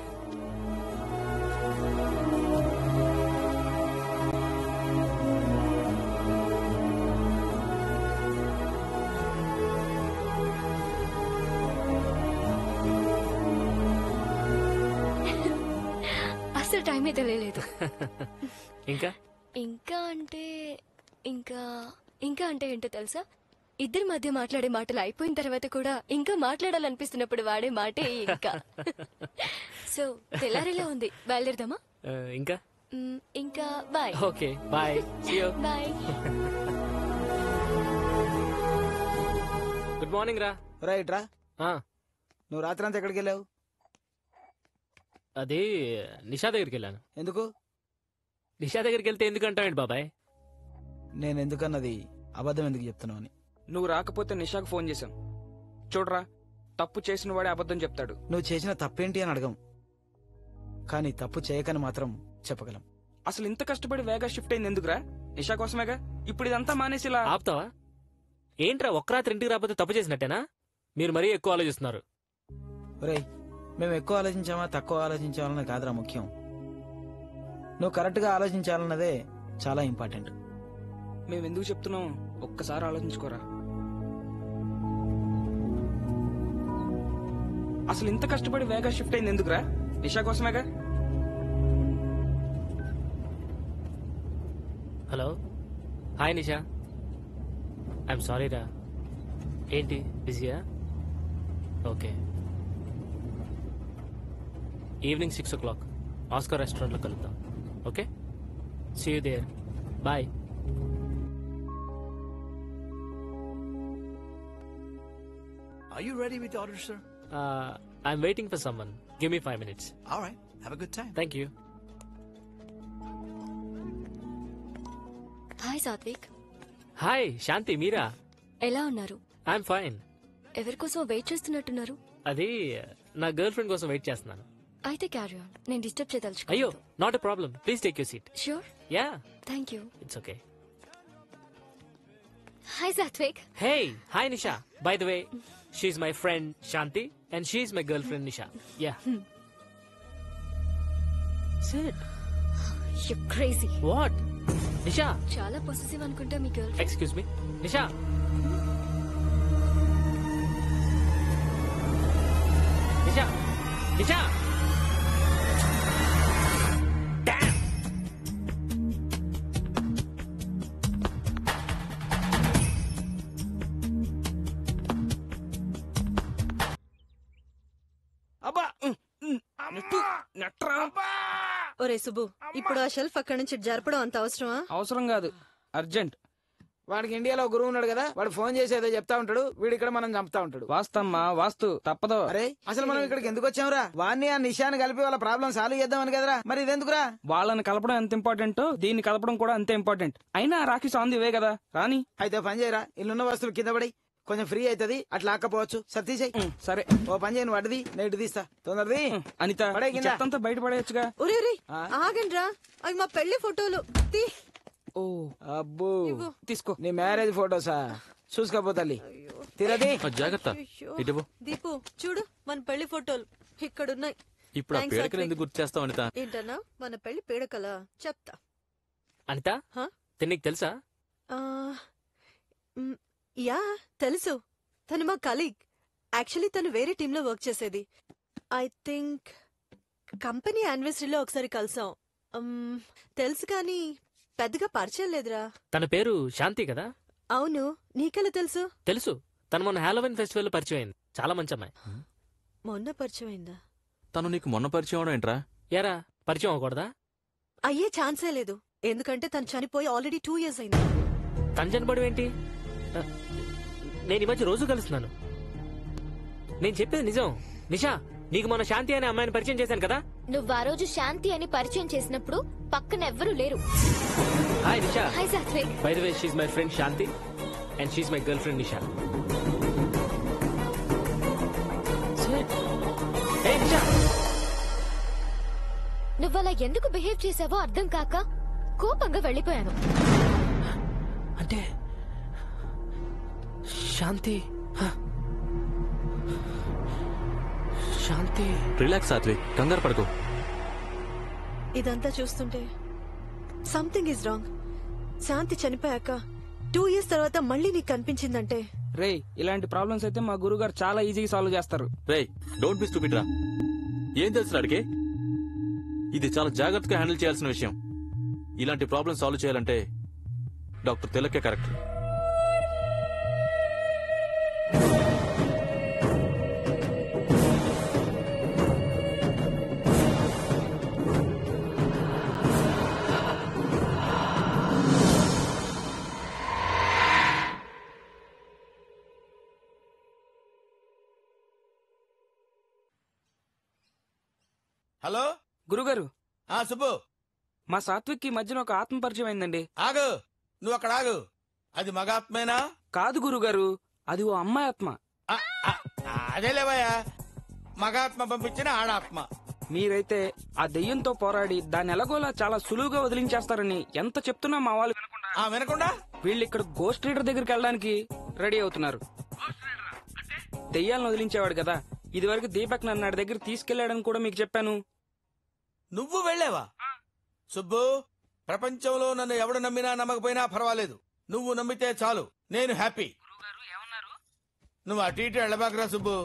అసలు టైమే తెలియలేదు ఇంకా ఇంకా అంటే ఇంకా ఇంకా అంటే ఏంటో తెలుసా ఇద్దరి మధ్య మాట్లాడే మాటలు అయిపోయిన తర్వాత కూడా ఇంకా మాట్లాడాలనిపిస్తున్నప్పుడు వాడే మాటే ఇంకా సో తెల్లారిలా ఉంది బయలుదేరదామా ఆ, ఇంకా మ్, ఇంకా bye okay bye bye good morning రా రైట్ రా ఆ, నువ్వు రాత్రి అంతా ఎక్కడికి వెళ్ళావు అది నిషా దగ్గరికి వెళ్ళాను ఎందుకు నిషా దగ్గరికి వెళ్తే ఎందుకు అంటావేంటి బాబాయ్ నేను ఎందుకన్నది అబద్ధం ఎందుకు చెప్తున్నావు అని నువ్వు రాకపోతే నిషాకు ఫోన్ చేశాం చూడరా తప్పు చేసిన వాడే అబద్ధం చెప్తాడు నువ్వు చేసిన తప్పేంటి అని అడగం కానీ తప్పు చేయకని మాత్రం చెప్పగలం అసలు ఇంత కష్టపడి వేగా షిఫ్ట్ అయింది ఎందుకురా నిషా కోసమేగా ఇప్పుడు ఇదంతా మానేసి ఇలా ఆపుతావా ఏంట్రా ఒక్క రాత్రి ఇంటికి రాకపోతే తప్పు చేసినట్టేనా మీరు మరీ ఎక్కువ ఆలోచిస్తున్నారు ఒరేయ్ మేము ఎక్కువ ఆలోచించామా తక్కువ ఆలోచించాలన్నది కాదురా ముఖ్యం నువ్వు కరెక్ట్గా ఆలోచించాలన్నదే చాలా ఇంపార్టెంట్ మేము ఎందుకు చెప్తున్నాం ఒక్కసారి ఆలోచించుకోరా అసలు ఇంత కష్టపడి వేగా షిఫ్ట్ అయింది ఎందుకురా నిషా కోసమేగా hello hi Nisha I'm sorry రా ఏంటి బిజీయా okay evening six o'clock Oscar రెస్టారెంట్లో కలుద్దాం okay see you there bye Are you ready with the order, sir? I'm waiting for someone give me five minutes All right. Have a good time. Thank you hi Satvik hi Shanti మీరా ఎలా ఉన్నారు I'm fine ఎవరి కోసం wait చేస్తున్నట్టున్నారు అది నా girl friend కోసం wait చేస్తున్నాను అయితే క్యారీ ఆన్ నేను డిస్టర్బ్ అయ్యో చేయదలుచుకోలేదు not a problem please take you seat sure yeah thank you it's okay hi Satvik Hey, hi Nisha. By the way, she's my friend Shanti and she's my girlfriend Nisha. Yeah. Sit. You crazy What? Nisha. చాలా possessive అనుకుంటా మీ girl Excuse me. Nisha. Nisha. Nisha. Damn. అబ్బా ఉమ్, ఉమ్, net, నెట్రా. ఒరే సుబ్బు ఇప్పుడు ఆ shelf అక్కడి నుంచి జరపడం అంత అవసరమా అవసరం కాదు అర్జెంట్ వాడికి ఇండియాలో గురువు ఉన్నాడు కదా వాడు ఫోన్ చేసి ఏదో చెప్తా ఉంటాడు వీడు ఇక్కడ మనం చంపుతా ఉంటాడు వాస్తమ్మా వాస్తు తప్పదు అరే అసలు మనం ఇక్కడికి ఎందుకు వచ్చాంరా వాణ్ణి ఆ నిషాని కలిపి వాళ్ళ ప్రాబ్లం సాల్వ్ చేద్దామని కదరా మరి ఇదెందుకురా వాళ్ళని కలపడం ఎంత ఇంపార్టెంట్ దీన్ని కలపడం కూడా అంతే ఇంపార్టెంట్ అయినా రాఖీ ఆన్ ది వే కదా రాని అయితే పని చేయరా ఇల్లున్న వస్తువులు కింద పడి కొంచెం ఫ్రీ అవుతుంది అట్లా ఆకపోవచ్చు సరే తీసేయ్ సరే ఓ పని చేయను అడ్డది నేను ఇటు తీస్తా తొందరది అనిత పడే ఈ కింద. చెత్తంతా బయట పడేయచ్చుగా ఒరే ఒరే ఆగండి రా అవి మా పెళ్లి ఫోటోలు తీ ఓ అబ్బో తీసుకో నీ మ్యారేజ్ ఫోటోసా చూసుకోపో తల్లి తిరది జాగ్రత్త అయ్యో. ఇటు దీపు చూడు మన పెళ్లి ఫోటోలు ఇక్కడున్నాయి ఇప్పుడు ఆ Thanks, పేడకలు సాత్విక్. ఎందుకు గుర్తు చేస్తావు అనిత ఏంటన్నా మన పెళ్లి పీడకలా చెప్తా అనిత Huh? తిని నీకు తెలుసా ఆ, మ్, యా తెలుసు తను మా కలీగ్ యాక్చువల్లీ తను వేరే టీంలో వర్క్ చేసేది ఐ థింక్ కంపెనీ యానివర్సరీలో ఒకసారి కలిసాం మ్, తెలుసు కానీ పెద్దగా పరిచయం లేదురా తన పేరు శాంతి కదా అవును నీకెలా తెలుసు తెలుసు తను మొన్న హాలోవిన్ ఫెస్టివల్ పరిచయం అయింది చాలా మంచి అమ్మాయి మొన్న పరిచయం అయిందా తను నీకు మొన్న పరిచయం అవడం ఏంట్రా ఎరా పరిచయం అవ్వకూడదా అయ్యే ఛాన్సే లేదు ఎందుకంటే తను చనిపోయి ఆల్రెడీ టూ ఇయర్స్ అయింది తను చనిపోవడం ఏంటి ఆ, నేను ఈ మధ్య రోజు కలుస్తున్నాను నేను చెప్పేది నిజం నిషా నీకు మన శాంతి అనే అమ్మాయిని పరిచయం చేశాను కదా నువ్వు ఆ రోజు శాంతి అని పరిచయం చేసినప్పుడు పక్కన ఎవ్వరూ లేరు hi Nisha hi Satvik by the way she's my friend Shanti and she's my girl friend Nisha Hey, Nisha అలా ఎందుకు బిహేవ్ చేసావో అర్థం కాక కోపంగా వెళ్ళిపోయాను అంటే శాంతి హ. శాంతి రిలాక్స్ సాత్విక్ కంగారు పడకు ఇదంతా చూస్తుంటే సంథింగ్ ఇస్ రాంగ్ శాంతి చనిపోయాక టూ ఇయర్స్ తర్వాత మళ్ళీ నీకు కనిపించిందంటే రేయ్ ఇలాంటి ప్రాబ్లమ్స్ అయితే మా గురుగారు చాలా ఈజీగా సాల్వ్ చేస్తారు రేయ్ డోంట్ బి స్టూపిడ్ రా ఏం తెలుసు అడిగే ఇది చాలా జాగ్రత్తగా హ్యాండిల్ చేయాల్సిన విషయం ఇలాంటి ప్రాబ్లం సాల్వ్ చేయాలంటే డాక్టర్ తిలకే కరెక్ట్ హలో గురుగారు ఆ సుబ్బు మా సాత్విక్ ఈ మధ్యన ఒక ఆత్మ పరిచయం అయిందండి ఆగు నువ్వు అక్కడ ఆగు అది మగాత్మేనా కాదు గురుగారు అది ఓ అమ్మాయి ఆత్మ అదే లేవయ్యా మగాత్మ పంపించిన ఆడాత్మ మీరైతే ఆ దెయ్యంతో పోరాడి దాన్ని ఎలాగోలా చాలా సులువుగా వదిలించేస్తారని ఎంత చెప్తున్నా మా వాళ్ళు వినకుండా ఆ వినకుండా వీళ్ళు ఇక్కడ గోస్ట్ రీడర్ దగ్గరికి వెళ్ళడానికి రెడీ అవుతున్నారు దెయ్యాలను వదిలించేవాడు కదా ఇదివరకు దీపక్ నన్ను నాడి దగ్గర తీసుకెళ్లాడని కూడా మీకు చెప్పాను నువ్వు వెళ్ళావా సుబ్బు ప్రపంచంలో నన్ను ఎవడు నమ్మినా నమ్మకపోయినా పర్వాలేదు నువ్వు నమ్మితే చాలు నేను హ్యాపీ నువ్వు అటు ఇటు వెళ్ళబాకరా సుబ్బు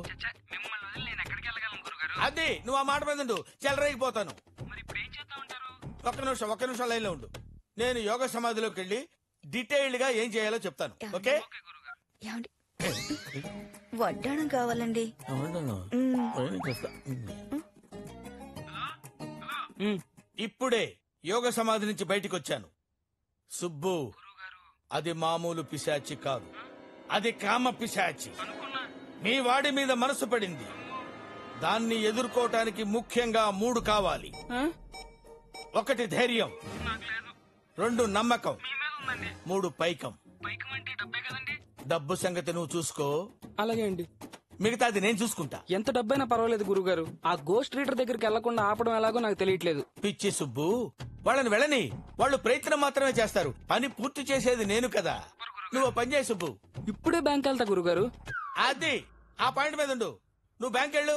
అది నువ్వు ఆ మాట మీద ఉండు చెలరేగిపోతాను ఒక్క నిమిషం ఒక్క నిమిషం లైన్ లో ఉండు నేను యోగ సమాధిలోకి వెళ్ళి డీటెయిల్డ్ గా ఏం చేయాలో చెప్తాను ఓకే ఏమండి వడ్డాణం కావాలండి ఇప్పుడే యోగ సమాధి నుంచి బయటికి వచ్చాను సుబ్బు అది మామూలు పిశాచి కాదు అది కామ పిశాచి మీ వాడి మీద మనసు పడింది దాన్ని ఎదుర్కోవటానికి ముఖ్యంగా మూడు కావాలి ఒకటి ధైర్యం రెండు నమ్మకం మూడు పైకం డబ్బు సంగతి నువ్వు చూసుకో అలాగే అండి మిగతాది నేను చూసుకుంటా ఎంత డబ్బైనా పర్వాలేదు గురుగారు ఆ గోస్ట్ రీడర్ దగ్గరికి వెళ్లకుండా ఆపడం ఎలాగో నాకు తెలియట్లేదు పిచ్చి సుబ్బు వాళ్ళని వెళ్ళని వాళ్ళు ప్రయత్నం మాత్రమే చేస్తారు పని పూర్తి చేసేది నేను కదా నువ్వు పని చేయి సుబ్బు ఇప్పుడే బ్యాంక్ వెళ్తా గురుగారు అది ఆ పాయింట్ మీద ఉండు నువ్వు బ్యాంక్ వెళ్ళు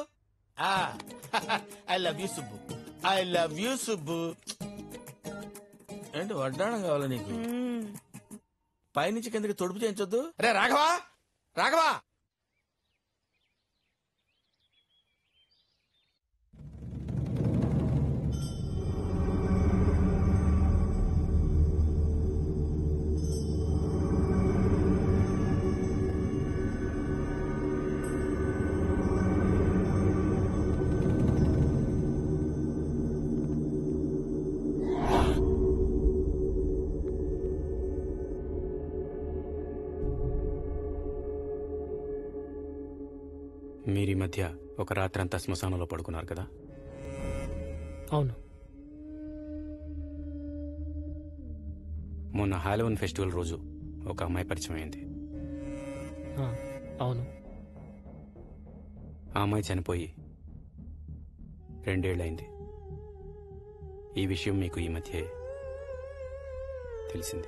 I love you Subbu I love you Subbu ఏంటి వడ్డాణం కావాలా నీకు పైనుంచి కిందకి తొడుపు చేయించొద్దు రే రాఘవా రాఘవా మీరు ఈ మధ్య ఒక రాత్రంతా శ్మశానంలో పడుకున్నారు కదా అవును మొన్న హాలోవన్ ఫెస్టివల్ రోజు ఒక అమ్మాయి పరిచయం అయింది ఆ, అవును ఆ అమ్మాయి చనిపోయి రెండేళ్లైంది ఈ విషయం మీకు ఈ మధ్య తెలిసింది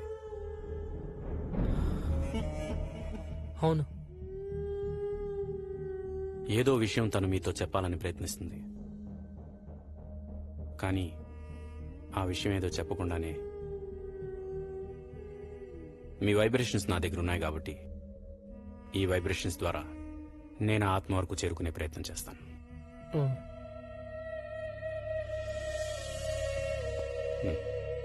అవును ఏదో విషయం తను మీతో చెప్పాలని ప్రయత్నిస్తుంది కానీ ఆ విషయం ఏదో చెప్పకుండానే మీ వైబ్రేషన్స్ నా దగ్గర ఉన్నాయి కాబట్టి ఈ వైబ్రేషన్స్ ద్వారా నేను ఆ ఆత్మ వరకు చేరుకునే ప్రయత్నం చేస్తాను ఉమ్. హ్మ్.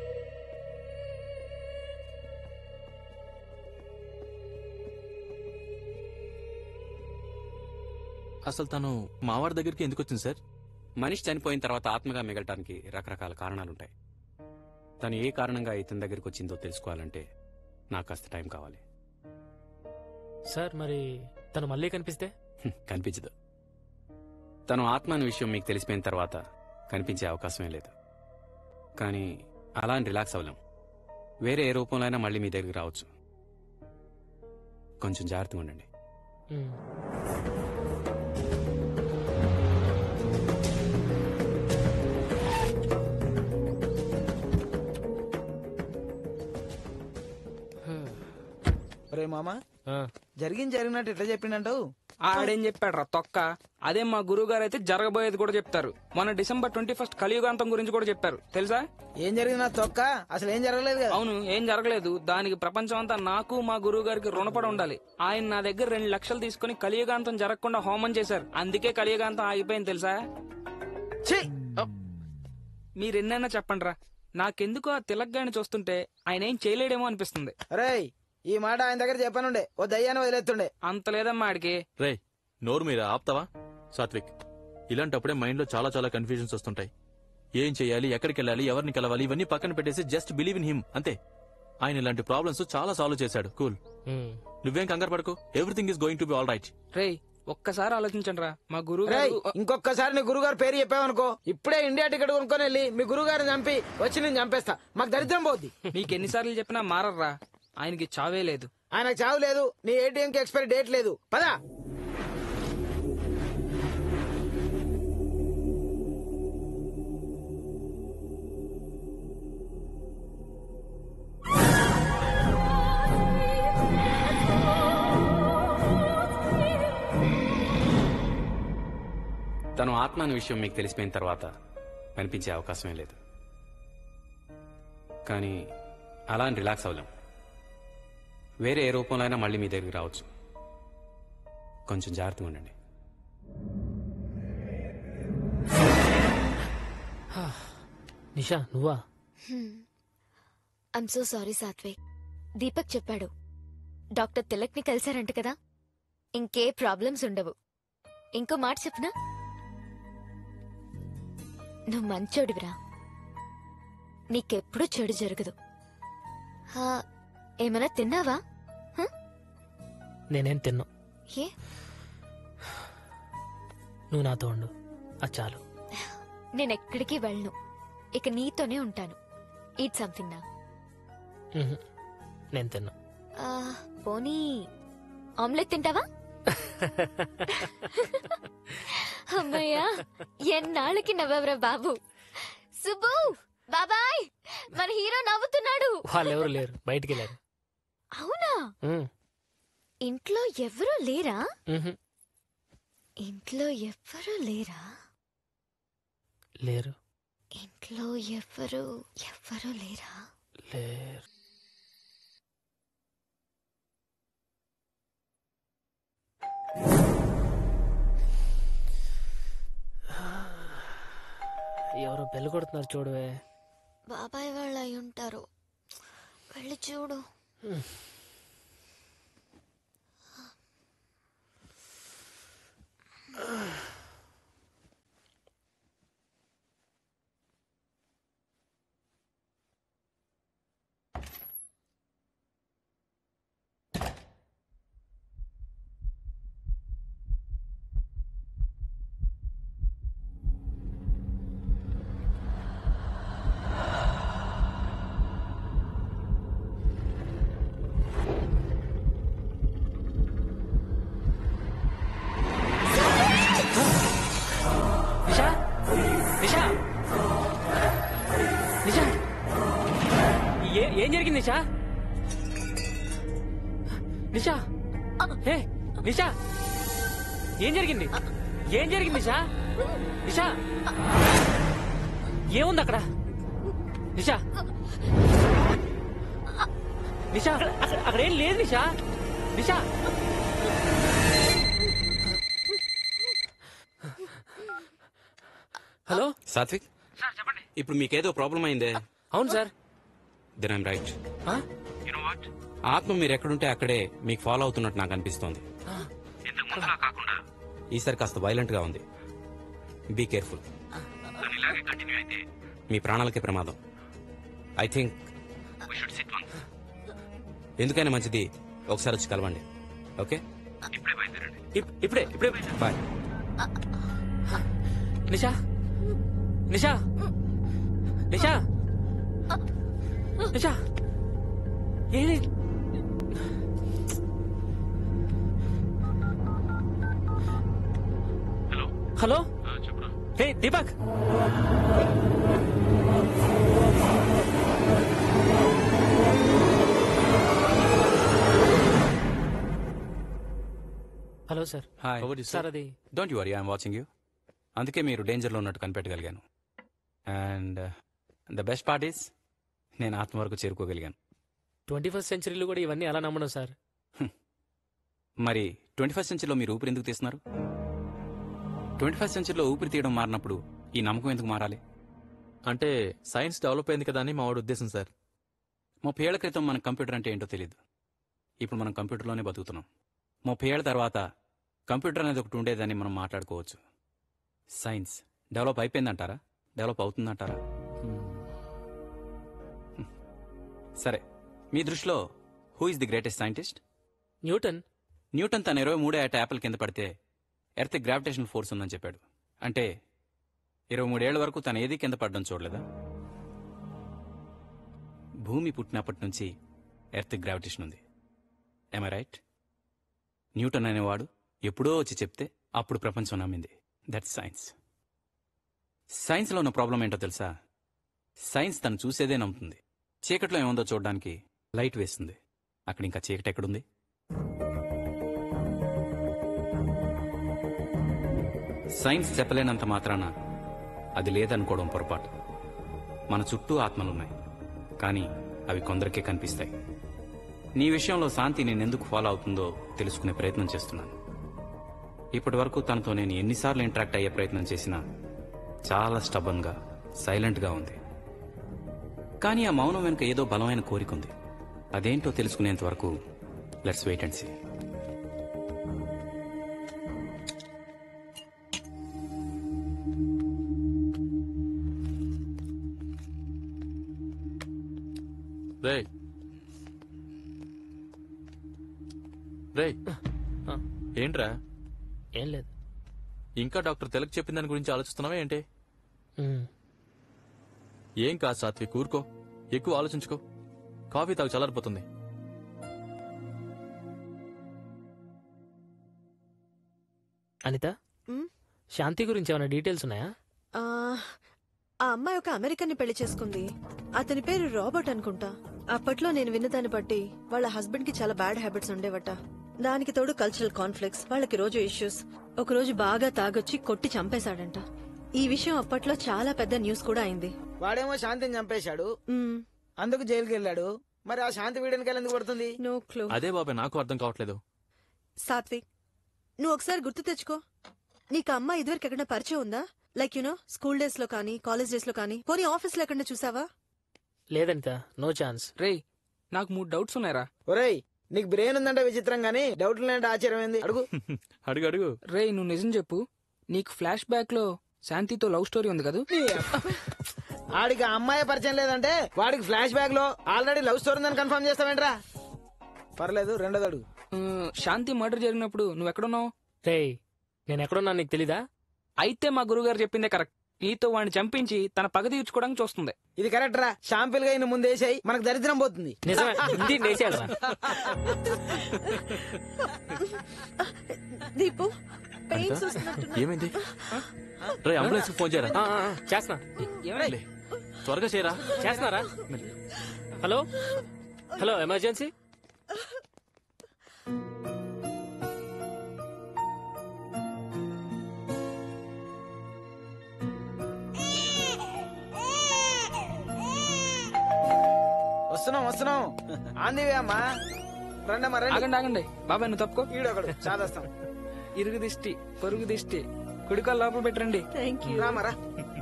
అసలు తను మావాడి దగ్గరికి ఎందుకు వచ్చింది సార్ మనిషి చనిపోయిన తర్వాత ఆత్మగా మిగలటానికి రకరకాల కారణాలుంటాయి తను ఏ కారణంగా ఇతని దగ్గరికి వచ్చిందో తెలుసుకోవాలంటే నాకు కాస్త టైం కావాలి సార్ మరి తను మళ్ళీ కనిపిస్తే హ్మ్, కనిపించదు తను ఆత్మ అనే విషయం మీకు తెలిసిపోయిన తర్వాత కనిపించే అవకాశమే లేదు కానీ అలా అని రిలాక్స్ అవ్వలేం వేరే ఏ రూపంలో అయినా మళ్ళీ మీ దగ్గరికి రావచ్చు కొంచెం జాగ్రత్తగా ఉండండి ఉమ్. మామ జరిగింది జరిగినట్టు ఎట్లా చెప్పిండంటావు ఆడేం చెప్పాడు రా తొక్క అదే మా గురువు గారు అయితే జరగబోయేది కూడా చెప్తారు మన డిసెంబర్ ట్వంటీ ఫస్ట్ కలియుగాంతం గురించి కూడా చెప్పారు తెలుసా ఏం జరిగింది తొక్క అసలు ఏం జరగలేదు కదా అవును ఏం జరగలేదు దానికి ప్రపంచం అంతా నాకు మా గురువు గారికి రుణపడి ఉండాలి ఆయన నా దగ్గర రెండు లక్షలు తీసుకుని కలియుగాంతం జరగకుండా హోమం చేశారు అందుకే కలియుగాంతం ఆగిపోయింది తెలుసా మీరు ఎన్నైనా చెప్పండి రా నాకెందుకు ఆ తిలక్ గాని చూస్తుంటే ఆయన ఏం చేయలేడేమో అనిపిస్తుంది రేయ్ ఈ మాట ఆయన దగ్గర చెప్పనుండే ఓ దయ్యాన్ని వదిలేస్తుండే అంత లేదమ్మా ఆడికి రే నోరు మీద ఆపుతావా సాత్విక్ ఇలాంటప్పుడే మైండ్ లో చాలా చాలా కన్ఫ్యూజన్స్ వస్తుంటాయి ఏం చేయాలి ఎక్కడికి వెళ్ళాలి ఎవరిని కలవాలి ఇవన్నీ పక్కన పెట్టేసి జస్ట్ బిలీవ్ ఇన్ హిమ్ అంతే ఆయన ఇలాంటి ప్రాబ్లమ్స్ చాలా సాల్వ్ చేశాడు కూల్ నువ్వేం కంగారు పడకు everything is going to be all right రేయ్ ఒక్కసారి ఆలోచించండి రా మా గురువు రేయ్ గారు ఇంకొకసారి నీ గురుగారు పేరు చెప్పావనుకో ఇప్పుడే ఇండియా టికెట్ కొనుక్కొని వెళ్ళి మీ గురుగారిని చంపి వచ్చి నేను చంపేస్తా మాకు దరిద్రం పోద్ది మీకు ఎన్నిసార్లు చెప్పినా మారర్రా ఆయనకి చావే లేదు ఆయనకు చావు లేదు నీ ఏటీఎం కి ఎక్స్పైరీ డేట్ లేదు పదా తను ఆత్మ అనే విషయం మీకు తెలిసిపోయిన తర్వాత కనిపించే అవకాశమే లేదు కానీ అలా అని రిలాక్స్ అవ్వలేం వేరే ఏ రూపంలో అయినా మళ్ళీ మీ దగ్గరికి రావచ్చు కొంచెం జాగ్రత్తగా ఉండండి నిషా నువ్వా I'm so sorry Satvik Deepak చెప్పాడు డాక్టర్ తిలక్ ని కలిశారంట కదా ఇంకే ప్రాబ్లమ్స్ ఉండవు ఇంకో మాట చెప్పనా నువ్వు మంచోడివిరా నీకెప్పుడు చెడు జరగదు హా, ఏమైనా తిన్నావా నేనేం తిన్నా ఏ నువ్వు నాతో ఉండు అది చాలు నేనెక్కడికి వెళ్ళను ఇక నీతోనే ఉంటాను ఈట్ సంథింగ్ నా మ్హూ. నేను తిన్నా ఆ, పోనీ ఆమ్లెట్ తింటావా అమ్మయ్యా ఎన్నాళ్ళకి నవ్వవరా బాబు సుబ్బు బాబాయ్ మన హీరో నవ్వుతున్నాడు వాళ్ళెవరు లేరు బయటికి వెళ్ళారు అవునా మ్, ఇంట్లో ఎవరూ లేరా మ్హూ. ఇంట్లో ఎవ్వరూ లేరా లేరు ఇంట్లో ఎవ్వరు ఎవ్వరూ లేరా లేరు ఎవరో బెల్ కొడుతున్నారు చూడవే బాబాయ్ వాళ్ళు అయి ఉంటారు వెళ్ళి చూడు నిషా నిషా నిషా ఏ- ఏం జరిగింది నిషా నిషా ఏ నిషా ఏం జరిగింది ఏం జరిగింది నిషా నిషా ఏముంది అక్కడ నిషా నిషా అక్కడ అక్కడ- అక్కడ ఏం లేదు నిషా నిషా హలో సాత్విక్ ఇప్పుడు మీకేదో ప్రాబ్లం అయిందే అవును సార్ దెన్ ఐమ్ రైట్ ఆత్మ మీరు ఎక్కడుంటే అక్కడే మీకు ఫాలో అవుతున్నట్టు నాకు అనిపిస్తోంది ఈసారి కాస్త వైలెంట్ గా ఉంది బీ కేర్ఫుల్ మీ ప్రాణాలకే ప్రమాదం ఐ థింక్ ఎందుకైనా మంచిది ఒకసారి వచ్చి కలవండి ఓకే ఇప్- ఇప్పుడే ఇప్పుడే బాయ్ నిషా నిషా నిషా నిషా ఏది hello hey Deepak hello sir hi sir అది don't you worry I'm watching you అందుకే మీరు డేంజర్లో ఉన్నట్టు కనిపెట్టగలిగాను and the best part is నేను ఆత్మ వరకు చేరుకోగలిగాను ట్వంటీ ఫస్ట్ సెంచరీలో కూడా ఇవన్నీ ఎలా నమ్మడం సార్ మరి ట్వంటీ ఫస్ట్ సెంచరీలో మీరు ఊపిరి ఎందుకు తీస్తున్నారు ట్వంటీ ఫస్ట్ సెంచరీలో ఊపిరి తీయడం మారినప్పుడు ఈ నమ్మకం ఎందుకు మారాలి అంటే సైన్స్ డెవలప్ అయింది కదా అని మా వాడు ఉద్దేశం సార్ ముప్పై ఏళ్ల క్రితం మనకు కంప్యూటర్ అంటే ఏంటో తెలియదు ఇప్పుడు మనం కంప్యూటర్లోనే బతుకుతున్నాం ముప్పై ఏళ్ల తర్వాత కంప్యూటర్ అనేది ఒకటి ఉండేదని మనం మాట్లాడుకోవచ్చు సైన్స్ డెవలప్ అయిపోయిందంటారా డెవలప్ అవుతుందంటారా హ్మ్. సరే మీ దృష్టిలో who is the greatest scientist Newton Newton తన ఇరవై మూడో ఏట యాపిల్ కింద పడితే ఎర్త్ గ్రావిటేషన్ ఫోర్స్ ఉందని చెప్పాడు అంటే ఇరవై మూడేళ్ల వరకు తను ఏది కింద పడడం చూడలేదా భూమి పుట్టినప్పటి నుంచి ఎర్త్ గ్రావిటేషన్ ఉంది ఐ రైట్ న్యూటన్ అనేవాడు ఎప్పుడో వచ్చి చెప్తే అప్పుడు ప్రపంచం నమ్మింది దట్స్ సైన్స్ సైన్స్లో ఉన్న ప్రాబ్లం ఏంటో తెలుసా సైన్స్ తను చూసేదే నమ్ముతుంది చీకట్లో ఏముందో చూడడానికి లైట్ వేస్తుంది అక్కడ ఇంకా చీకటి ఎక్కడుంది సైన్స్ చెప్పలేనంత మాత్రాన అది లేదనుకోవడం పొరపాటు మన చుట్టూ ఆత్మలున్నాయి కానీ అవి కొందరికే కనిపిస్తాయి నీ విషయంలో శాంతి నేనెందుకు ఫాలో అవుతుందో తెలుసుకునే ప్రయత్నం చేస్తున్నాను ఇప్పటి వరకు తనతో నేను ఎన్నిసార్లు ఇంటరాక్ట్ అయ్యే ప్రయత్నం చేసినా చాలా స్టబన్గా సైలెంట్గా ఉంది కానీ ఆ మౌనం వెనుక ఏదో బలమైన కోరిక ఉంది అదేంటో తెలుసుకునేంత వరకు లెట్స్ వెయిట్ అండ్ సీ రే రే ఏంట్రా ఏం లేదు ఇంకా డాక్టర్ తెలక్ చెప్పిన దాని గురించి ఆలోచిస్తున్నావా ఏంటి మ్మ్. ఏం కాదు సాత్విక్ ఊరుకో ఎక్కువ ఆలోచించుకో కాఫీ తాగు చల్లారిపోతుంది అనిత మ్మ్? శాంతి గురించి ఏమైనా డీటెయిల్స్ ఉన్నాయా ఆ ఆ అమ్మాయి ఒక అమెరికన్ ని పెళ్లి చేసుకుంది అతని పేరు రాబర్ట్ అనుకుంటా అప్పట్లో నేను విన్నదాన్ని బట్టి వాళ్ళ హస్బెండ్ కి చాలా బ్యాడ్ హ్యాబిట్స్ ఉండేవట దానికి తోడు కల్చరల్ కాన్ఫ్లిక్ట్స్ వాళ్ళకి రోజు ఇష్యూస్ ఒక రోజు బాగా తాగొచ్చి కొట్టి చంపేశాడంట ఈ విషయం అప్పట్లో చాలా పెద్ద న్యూస్ కూడా అయింది వాడేమో శాంతిని చంపేశాడు మ్మ్. అందుకు జైలుకి వెళ్ళాడు మరి ఆ శాంతి వీడికి ఎందుకు పడుతుంది నో క్లూ అదే బాబాయ్ నాకు అర్థం కావట్లేదు సాత్విక్ నువ్వు ఒకసారి గుర్తు తెచ్చుకో నీకు ఆ అమ్మాయి ఇదివరకు ఎక్కడ పరిచయం ఉందా లైక్ యునో స్కూల్ డేస్ లో కానీ కాలేజ్ డేస్ లో కానీ పోనీ ఆఫీస్ లో ఎక్కడ చూసావా లేదనిత నో ఛాన్స్ రే నాకు మూడు డౌట్స్ ఉన్నాయరా ఒరేయ్ నీకు బ్రెయిన్ ఉందంటే విచిత్రం గానీ డౌట్ లేదంటే ఆశ్చర్యం ఏంది అడుగు అడుగు అడుగు రే నువ్వు నిజం చెప్పు నీకు ఫ్లాష్ బ్యాక్ లో శాంతితో లవ్ స్టోరీ ఉంది కదా ఆడికి ఆ అమ్మాయి పరిచయం లేదంటే వాడికి ఫ్లాష్ బ్యాక్ లో ఆల్రెడీ లవ్ స్టోరీ ఉందని కన్ఫర్మ్ చేస్తావేంట్రా పర్లేదు రెండోది అడుగు ఆ, శాంతి మర్డర్ జరిగినప్పుడు నువ్వు ఎక్కడున్నావు రే నేను ఎక్కడున్నా నీకు తెలీదా అయితే మా గురుగారు చెప్పిందే కరెక్ట్ నీతో వాడిని చంపించి తన పగ తీర్చుకోవడానికి చూస్తుంది ఇది కరెక్ట్ రా షాంపిల్ గా ఈయన ముందు వేసాయి మనకు దరిద్రం పోతుంది నిజమే హిందీ నేసేయాలరా దీపు పెయిన్స్ అనిత? వస్తున్నట్టున్నాయి. ఏమైంది రే అంబులెన్స్ ఫోన్ చేయరా ఆ, ఆ, ఆ, చేస్తున్నా లే, త్వరగా చేయరా చేస్తున్నారా హలో హలో ఎమర్జెన్సీ వస్తున్నాం వస్తున్నాం ఆందివే అమ్మా రండమ్మా రండి ఆగండి ఆగండి బాబాయ్ నువ్వు తప్పుకో ఈడొకడు చాదస్తాం ఇరుగు దిష్టి పొరుగు దిష్టి కుడికాలు లోపల పెట్టండి థ్యాంక్ యూ రామరా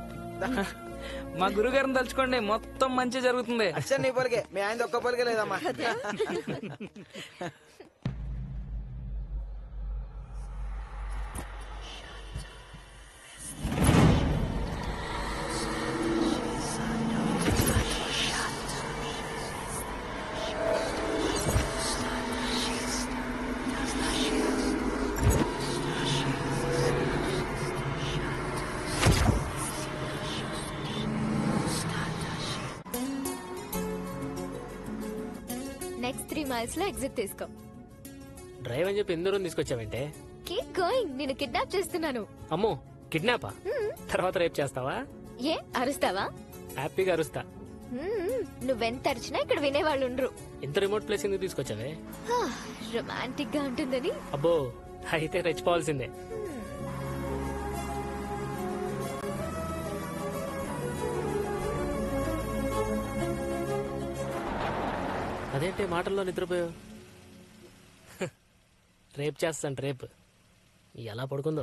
మా గురుగారిని తలుచుకోండి మొత్తం మంచి జరుగుతుంది అచ్చా నీ పొలికే మీ ఆయన ఒక్క పొలికే లేదమ్మా నెక్స్ట్ త్రీ మైల్స్ లో ఎగ్జిట్ తీసుకో డ్రైవ్ అని చెప్పి ఎందరూ తీసుకొచ్చావంటే కీప్ గోయింగ్ నేను కిడ్నాప్ చేస్తున్నాను అమ్మో కిడ్నాపా తర్వాత రేపు చేస్తావా ఏ అరుస్తావా హ్యాపీగా అరుస్తా మ్మ్, నువ్వెంత అరిచినా ఇక్కడ వినేవాళ్ళు ఉండరు ఇంత రిమోట్ ప్లేస్ ఎందుకు తీసుకొచ్చావే రొమాంటిక్ గా ఉంటుందని అబ్బో అయితే రెచ్చిపోవాల్సిందే అదేంటి మాటల్లో నిద్రపోయావు రేపు చేస్తాను రేపు ఎలా పడుకుందో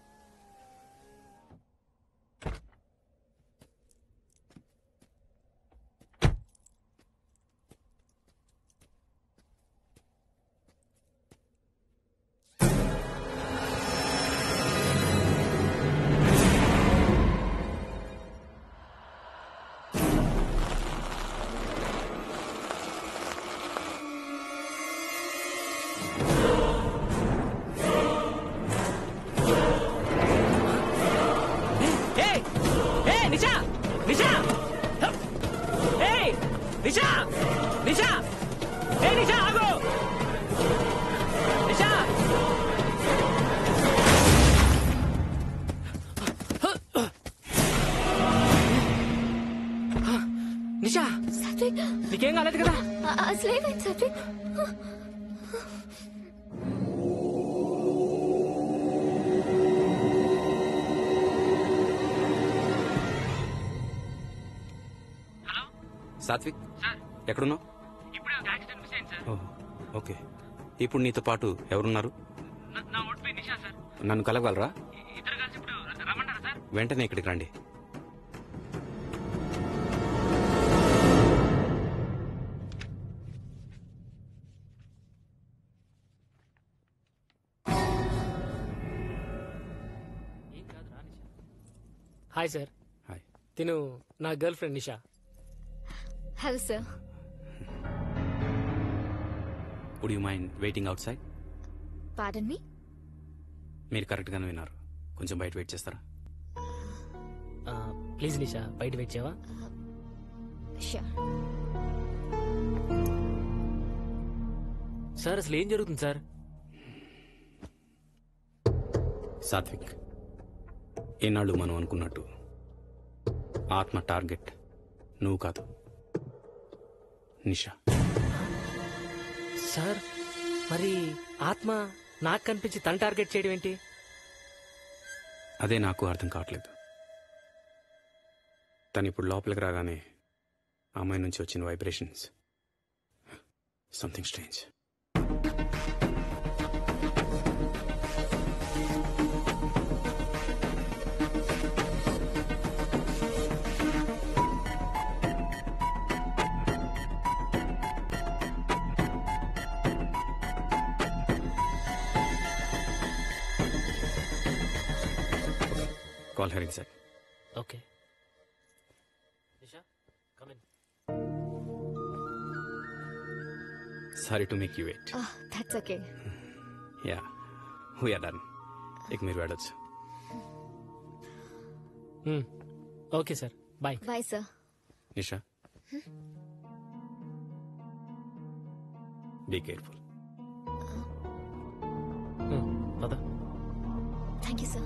ఏయ్ ఏయ్ నిషా నిషా ఏయ్ నిషా నిషా ఏయ్ నిషా ఆగు నిషా నిషా సాత్విక్ నీకేం కాలేదు కదా అ- అసలు ఏమైంది సాత్విక్ సాత్విక్ ఎక్కడున్నావు ఓ, ఓకే ఇప్పుడు నీతో పాటు ఎవరున్నారు నన్ను కలవగలరా వెంటనే ఇక్కడికి రండి హాయ్ సార్ హాయ్ తిను నా girl friend Nisha hello sir would you mind waiting outside pardon మీ మీరు కరెక్ట్గానే విన్నారు కొంచెం బయట వెయిట్ చేస్తారా ప్లీజ్ నిషా బయట వెయిట్ చేయవా షూర్ సార్ అసలు ఏం జరుగుతుంది సార్ సాత్విక్ ఏనాళ్ళు మనం అనుకున్నట్టు ఆత్మ టార్గెట్ నువ్వు కాదు నిషా సార్ మరి ఆత్మ నాకు కనిపించి తన టార్గెట్ చేయడం ఏంటి అదే నాకు అర్థం కావట్లేదు తను ఇప్పుడు లోపలికి రాగానే ఆ అమ్మాయి నుంచి వచ్చిన vibrations something strange call hearing sir okay Nisha come in sorry to make you wait that's okay yeah we're done ఇక మీరు వెళ్ళొచ్చు okay sir bye bye sir Nisha be careful పద థ్యాంక్ యూ సార్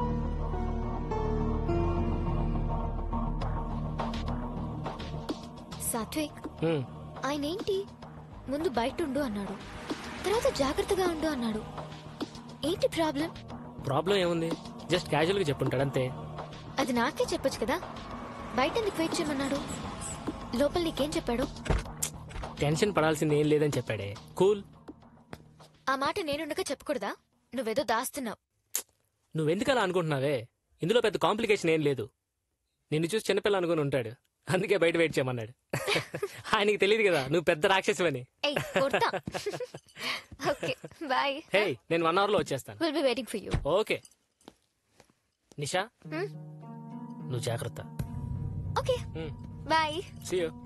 సాత్విక్ ఆయన ఏంటి ముందు బయట ఉండు అన్నాడు తర్వాత జాగ్రత్తగా ఉండు అన్నాడు ఏంటి ప్రాబ్లం ప్రాబ్లం ఏముంది జస్ట్ క్యాజువల్గా చెప్పుంటాడు అంతే అది నాకే చెప్పొచ్చు కదా బయట ఎందుకు వెయిట్ చేయమన్నాడు లోపల నీకేం చెప్పాడు టెన్షన్ పడాల్సింది ఏం లేదని చెప్పాడే కూల్ ఆ మాట నేనుండగా చెప్పకూడదా నువ్వేదో దాస్తున్నావు నువ్వెందుకు అలా అనుకుంటున్నావే ఇందులో పెద్ద కాంప్లికేషన్ ఏం లేదు నిన్ను చూసి చిన్నపిల్ల అనుకుని ఉంటాడు అందుకే బయట వెయిట్ చేయమన్నాడు ఆయనకి తెలియదు కదా నువ్వు పెద్ద రాక్షసువని ఏయ్ కొడతా ఓకే బాయ్ హే నేను వన్ అవర్ లో వచ్చేస్తాను will be waiting for you okay Nisha నువ్వు జాగ్రత్త okay bye See you.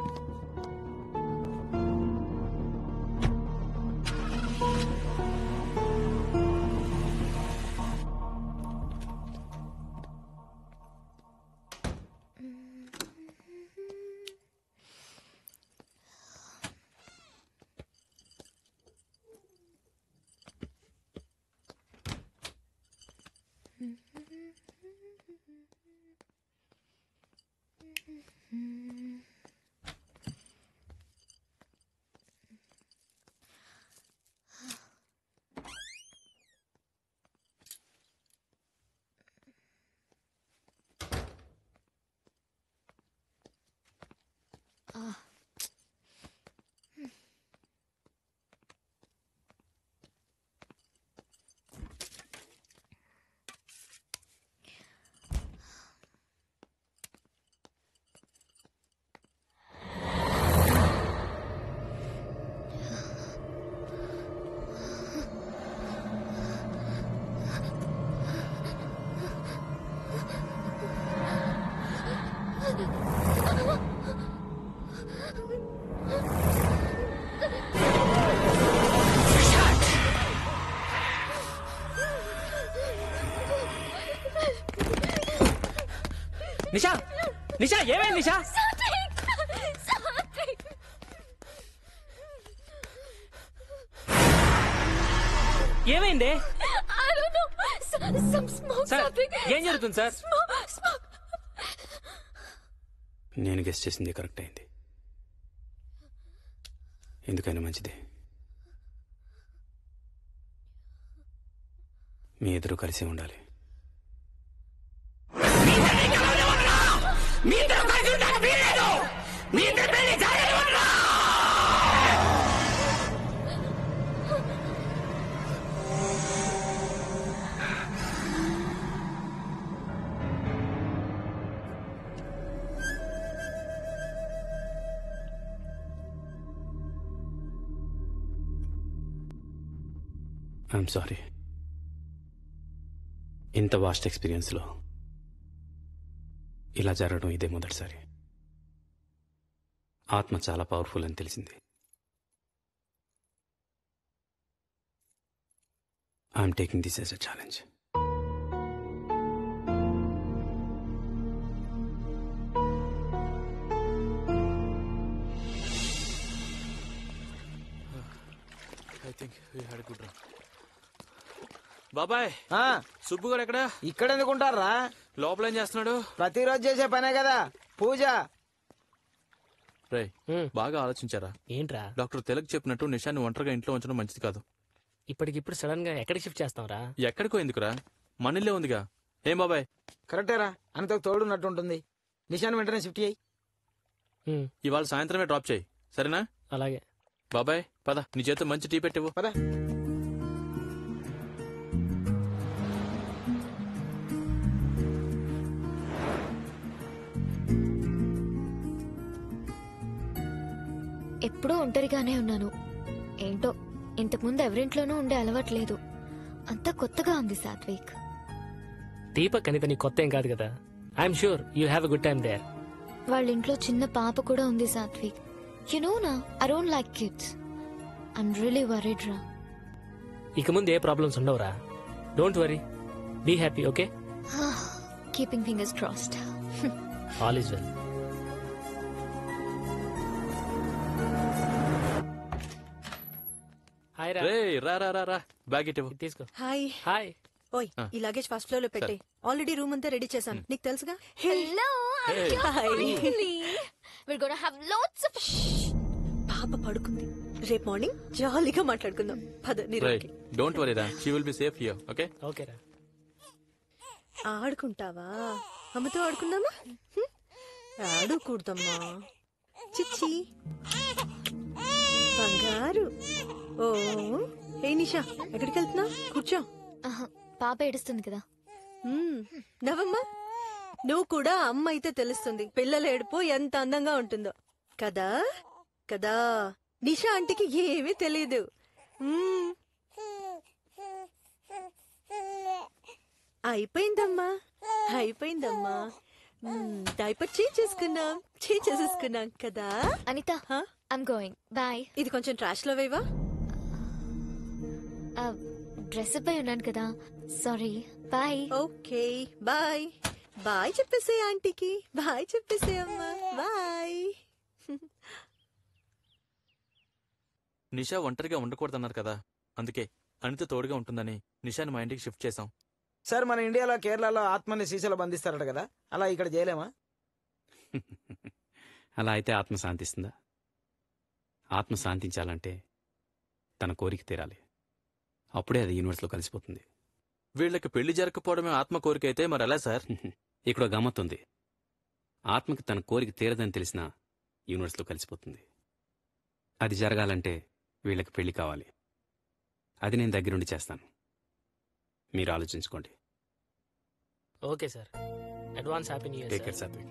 Nisha Nisha ఏమైంది నిషా ఏమైంది సార్ ఏం జరుగుతుంది సార్ నేను గెస్ట్ చేసింది కరెక్ట్ అయింది ఎందుకైనా మంచిది మీ ఇద్దరు కలిసి ఉండాలి ఐఎమ్ సారీ ఇంత వాస్ట్ ఎక్స్పీరియన్స్లో ఇలా జరగడం ఇదే మొదటిసారి ఆత్మ చాలా పవర్ఫుల్ అని తెలిసింది I'm taking this as a challenge I think we had good run బాబాయ్ సుబ్బు గారు ఎక్కడ ఇక్కడ ఎందుకుంటారా లోపల ఏం చేస్తున్నాడు ప్రతిరోజు చేసే పనే కదా పూజ రే బాగా ఆలోచించారా ఏంట్రా డాక్టర్ తెలక్ చెప్పినట్టు నిషాన్ని ఒంటరిగా ఇంట్లో ఉంచడం మంచిది కాదు ఇప్పటికిప్పుడు సడన్ గా ఎక్కడికి షిఫ్ట్ చేస్తాంరా ఎక్కడికో ఎందుకురా మన ఇల్లే ఉందిగా ఏం బాబాయ్ కరెక్టేరా అంతకు తోడున్నట్టు ఉంటుంది నిషాన్ వెంటనే షిఫ్ట్ అయ్యి ఇవాళ సాయంత్రమే డ్రాప్ చేయి సరేనా అలాగే బాబాయ్ పద నీ చేత మంచి టీ పెట్టివు పద ఎప్పుడూ ఒంటరిగానే ఉన్నాను ఏంటో ఇంతకుముందు ఎవరింట్లోనూ ఉండే అలవాట్లేదు అంతా కొత్తగా ఉంది సాత్విక్ దీపక్ అనిత నీ కొత్త ఏం కాదు కదా I'm sure you have a good time there వాళ్ళ ఇంట్లో చిన్న పాప కూడా ఉంది సాత్విక్ యు నో నా I don't like kids I'm really worried రా ఇక ముందు ఏ ప్రాబ్లమ్స్ ఉండవురా don't worry be happy okay keeping fingers crossed all is well hi రా రే రా రా రా రా బ్యాగ్ ఇటు తీసుకో హాయ్ హాయ్ ఓయ్ ఆ. ఈ లగేజ్ ఫస్ట్ ఫ్లోర్ లో పెట్టే ఆల్రెడీ రూమ్ అంతా రెడీ చేశాను నీకు తెలుసుగా hello Hey. we're going to have lots of పాప పడుకుంది రేపు మార్నింగ్ జాలీగా మాట్లాడుకుందాం పద నీ రే రూమ్కి. డోంట్ వరీ రా she will be safe here okay okay రా ఆడుకుంటావా అమ్మతో ఆడుకుందామా హ్మ్? ఆడుకూడదమ్మా చిచ్చి బంగారు ఓ ఏ నిషా ఎక్కడికి వెళ్తున్నా కూర్చో ఆహా, పాప ఏడుస్తుంది కదా మ్మ్. నవ్వమ్మా నువ్వు కూడా అమ్మ అయితే తెలుస్తుంది పిల్లల ఏడుపు ఎంత అందంగా ఉంటుందో కదా కదా నిషా ఆంటీకి ఏమీ తెలియదు మ్మ్. అయిపోయిందమ్మా అయిపోయిందమ్మా మ్మ్, డైపర్ చేంజ్ చేసుకున్నాం చేంజ్ చేసేసుకున్నాం కదా అనిత ఐమ్ గోయింగ్ బాయ్ ఇది కొంచెం ట్రాష్ లో వేవా డ్రెస్ పై ఉన్నాను కదా sorry bye okay bye bye చెప్పేసే ఆంటీకి బాయ్ చెప్పేసే అమ్మా బాయ్ నిషా ఒంటరిగా ఉండకూడదన్నారు కదా అందుకే అనిత తోడుగా ఉంటుందని నిషాని మా ఇంటికి షిఫ్ట్ చేసాం సార్ మన ఇండియాలో కేరళలో ఆత్మని సీసాలో బంధిస్తారట కదా అలా ఇక్కడ చేయలేమా అలా అయితే ఆత్మ శాంతిస్తుందా ఆత్మ శాంతించాలంటే తన కోరిక తీరాలి అప్పుడే అది యూనివర్స్లో కలిసిపోతుంది వీళ్ళకి పెళ్లి జరగకపోవడమే ఆత్మ కోరిక అయితే మరి ఎలా సార్ ఇక్కడ గమ్మత్ ఉంది ఆత్మకి తన కోరిక తీరదని తెలిసినా యూనివర్స్లో కలిసిపోతుంది అది జరగాలంటే వీళ్ళకి పెళ్లి కావాలి అది నేను దగ్గరుండి చేస్తాను మీరు ఆలోచించుకోండి okay sir advance happy new take year care Satvik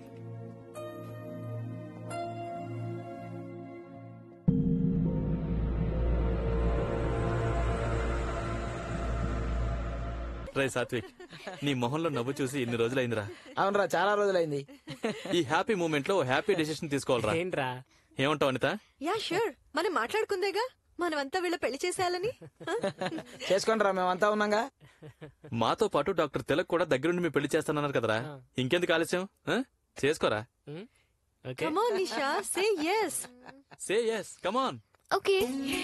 రే సాత్విక్ నీ మొహంలో నవ్వు చూసి ఇన్ని రోజులైందిరా అవునరా చాలా రోజులైంది ఈ హ్యాపీ మూమెంట్ లో హ్యాపీ డెసిషన్ తీసుకోవాలరా ఏంట్రా ఏమంటావు అనిత యా షూర్ మనం మాట్లాడుకుందేగా మనమంతా వీళ్ళ పెళ్లి చేసేయాలని చేసుకోండి రా మేమంతా ఉన్నాగా మాతో పాటు డాక్టర్ తిలక్ కూడా దగ్గరుండి మీ పెళ్లి చేస్తానన్నారు కదరా ఇంకెందుకు ఆలస్యం ఆ? చేసుకోరా Come on, Nisha, say yes. Say yes come on okay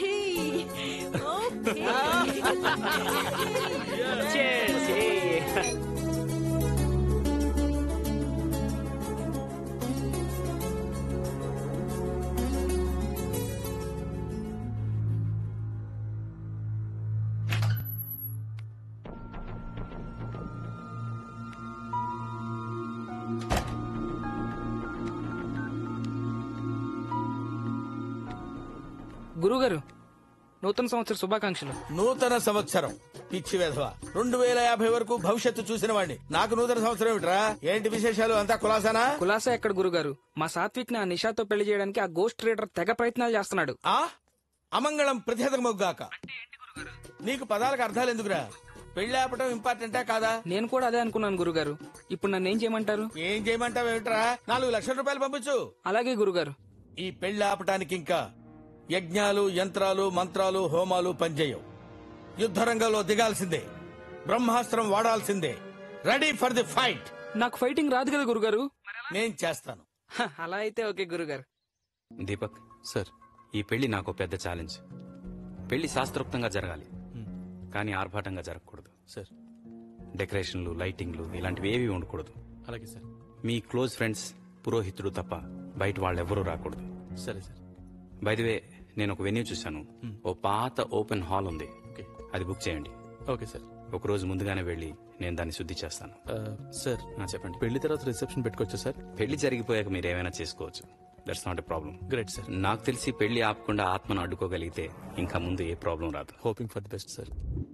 గురుగారు నూతన సంవత్సర శుభాకాంక్షలు నూతన సంవత్సరం పిచ్చి వెధవ రెండు వేల యాభై వరకు భవిష్యత్తు చూసిన వాడిని నాకు నూతన సంవత్సరం ఏమిట్రా ఏంటి విశేషాలు అంతా కులాసానా కులాసా ఎక్కడ గురుగారు మా సాత్విక్ ని ఆ నిషాతో పెళ్లి చేయడానికి ఆ గోస్ట్ రీడర్ తెగ ప్రయత్నాలు చేస్తున్నాడు ఆ అమంగళం ప్రతిహతమొగ్గాక నీకు పదాలకు అర్థాలు ఎందుకురా పెళ్లి ఆపటం ఇంపార్టెంటా కాదా నేను కూడా అదే అనుకున్నాను గురుగారు ఇప్పుడు నన్ను ఏం చేయమంటారు ఏం చేయమంటావు ఏమిట్రా నాలుగు లక్షల రూపాయలు పంపించు అలాగే గురుగారు ఈ పెళ్లి ఆపటానికి ఇంకా యజ్ఞాలు యంత్రాలు మంత్రాలు హోమాలు పనిచేయవు యుద్ధ రంగంలో దిగాల్సిందే బ్రహ్మాస్త్రం వాడాల్సిందే రెడీ ఫర్ ది ఫైట్ నాకు ఫైటింగ్ రాదు కదా గురుగారు నేను చేస్తాను హ, అలా అయితే ఓకే గురుగారు దీపక్ సార్ ఈ పెళ్లి నాకు పెద్ద ఛాలెంజ్ పెళ్లి శాస్త్రోక్తంగా జరగాలి కానీ ఆర్భాటంగా జరగకూడదు సార్ డెకరేషన్లు లైటింగ్లు ఇలాంటివి ఏవి ఉండకూడదు అలాగే సార్ మీ క్లోజ్ ఫ్రెండ్స్ పురోహితుడు తప్ప బయట వాళ్ళెవ్వరూ రాకూడదు సరే సార్ వే నేను ఒక వెన్యూ చూశాను ఓ పాత ఓపెన్ హాల్ ఉంది అది బుక్ చేయండి ఓకే సార్ ఒక రోజు ముందుగానే వెళ్ళి నేను దాన్ని శుద్ధి చేస్తాను సార్ చెప్పండి పెళ్లి తర్వాత రిసెప్షన్ పెట్టుకోవచ్చా సార్ పెళ్లి జరిగిపోయాక మీరు ఏమైనా చేసుకోవచ్చు that's not a problem great sir నాకు తెలిసి పెళ్లి ఆపకుండా ఆత్మను అడ్డుకోగలిగితే ఇంకా ముందు ఏ ప్రాబ్లం రాదు hoping for the best sir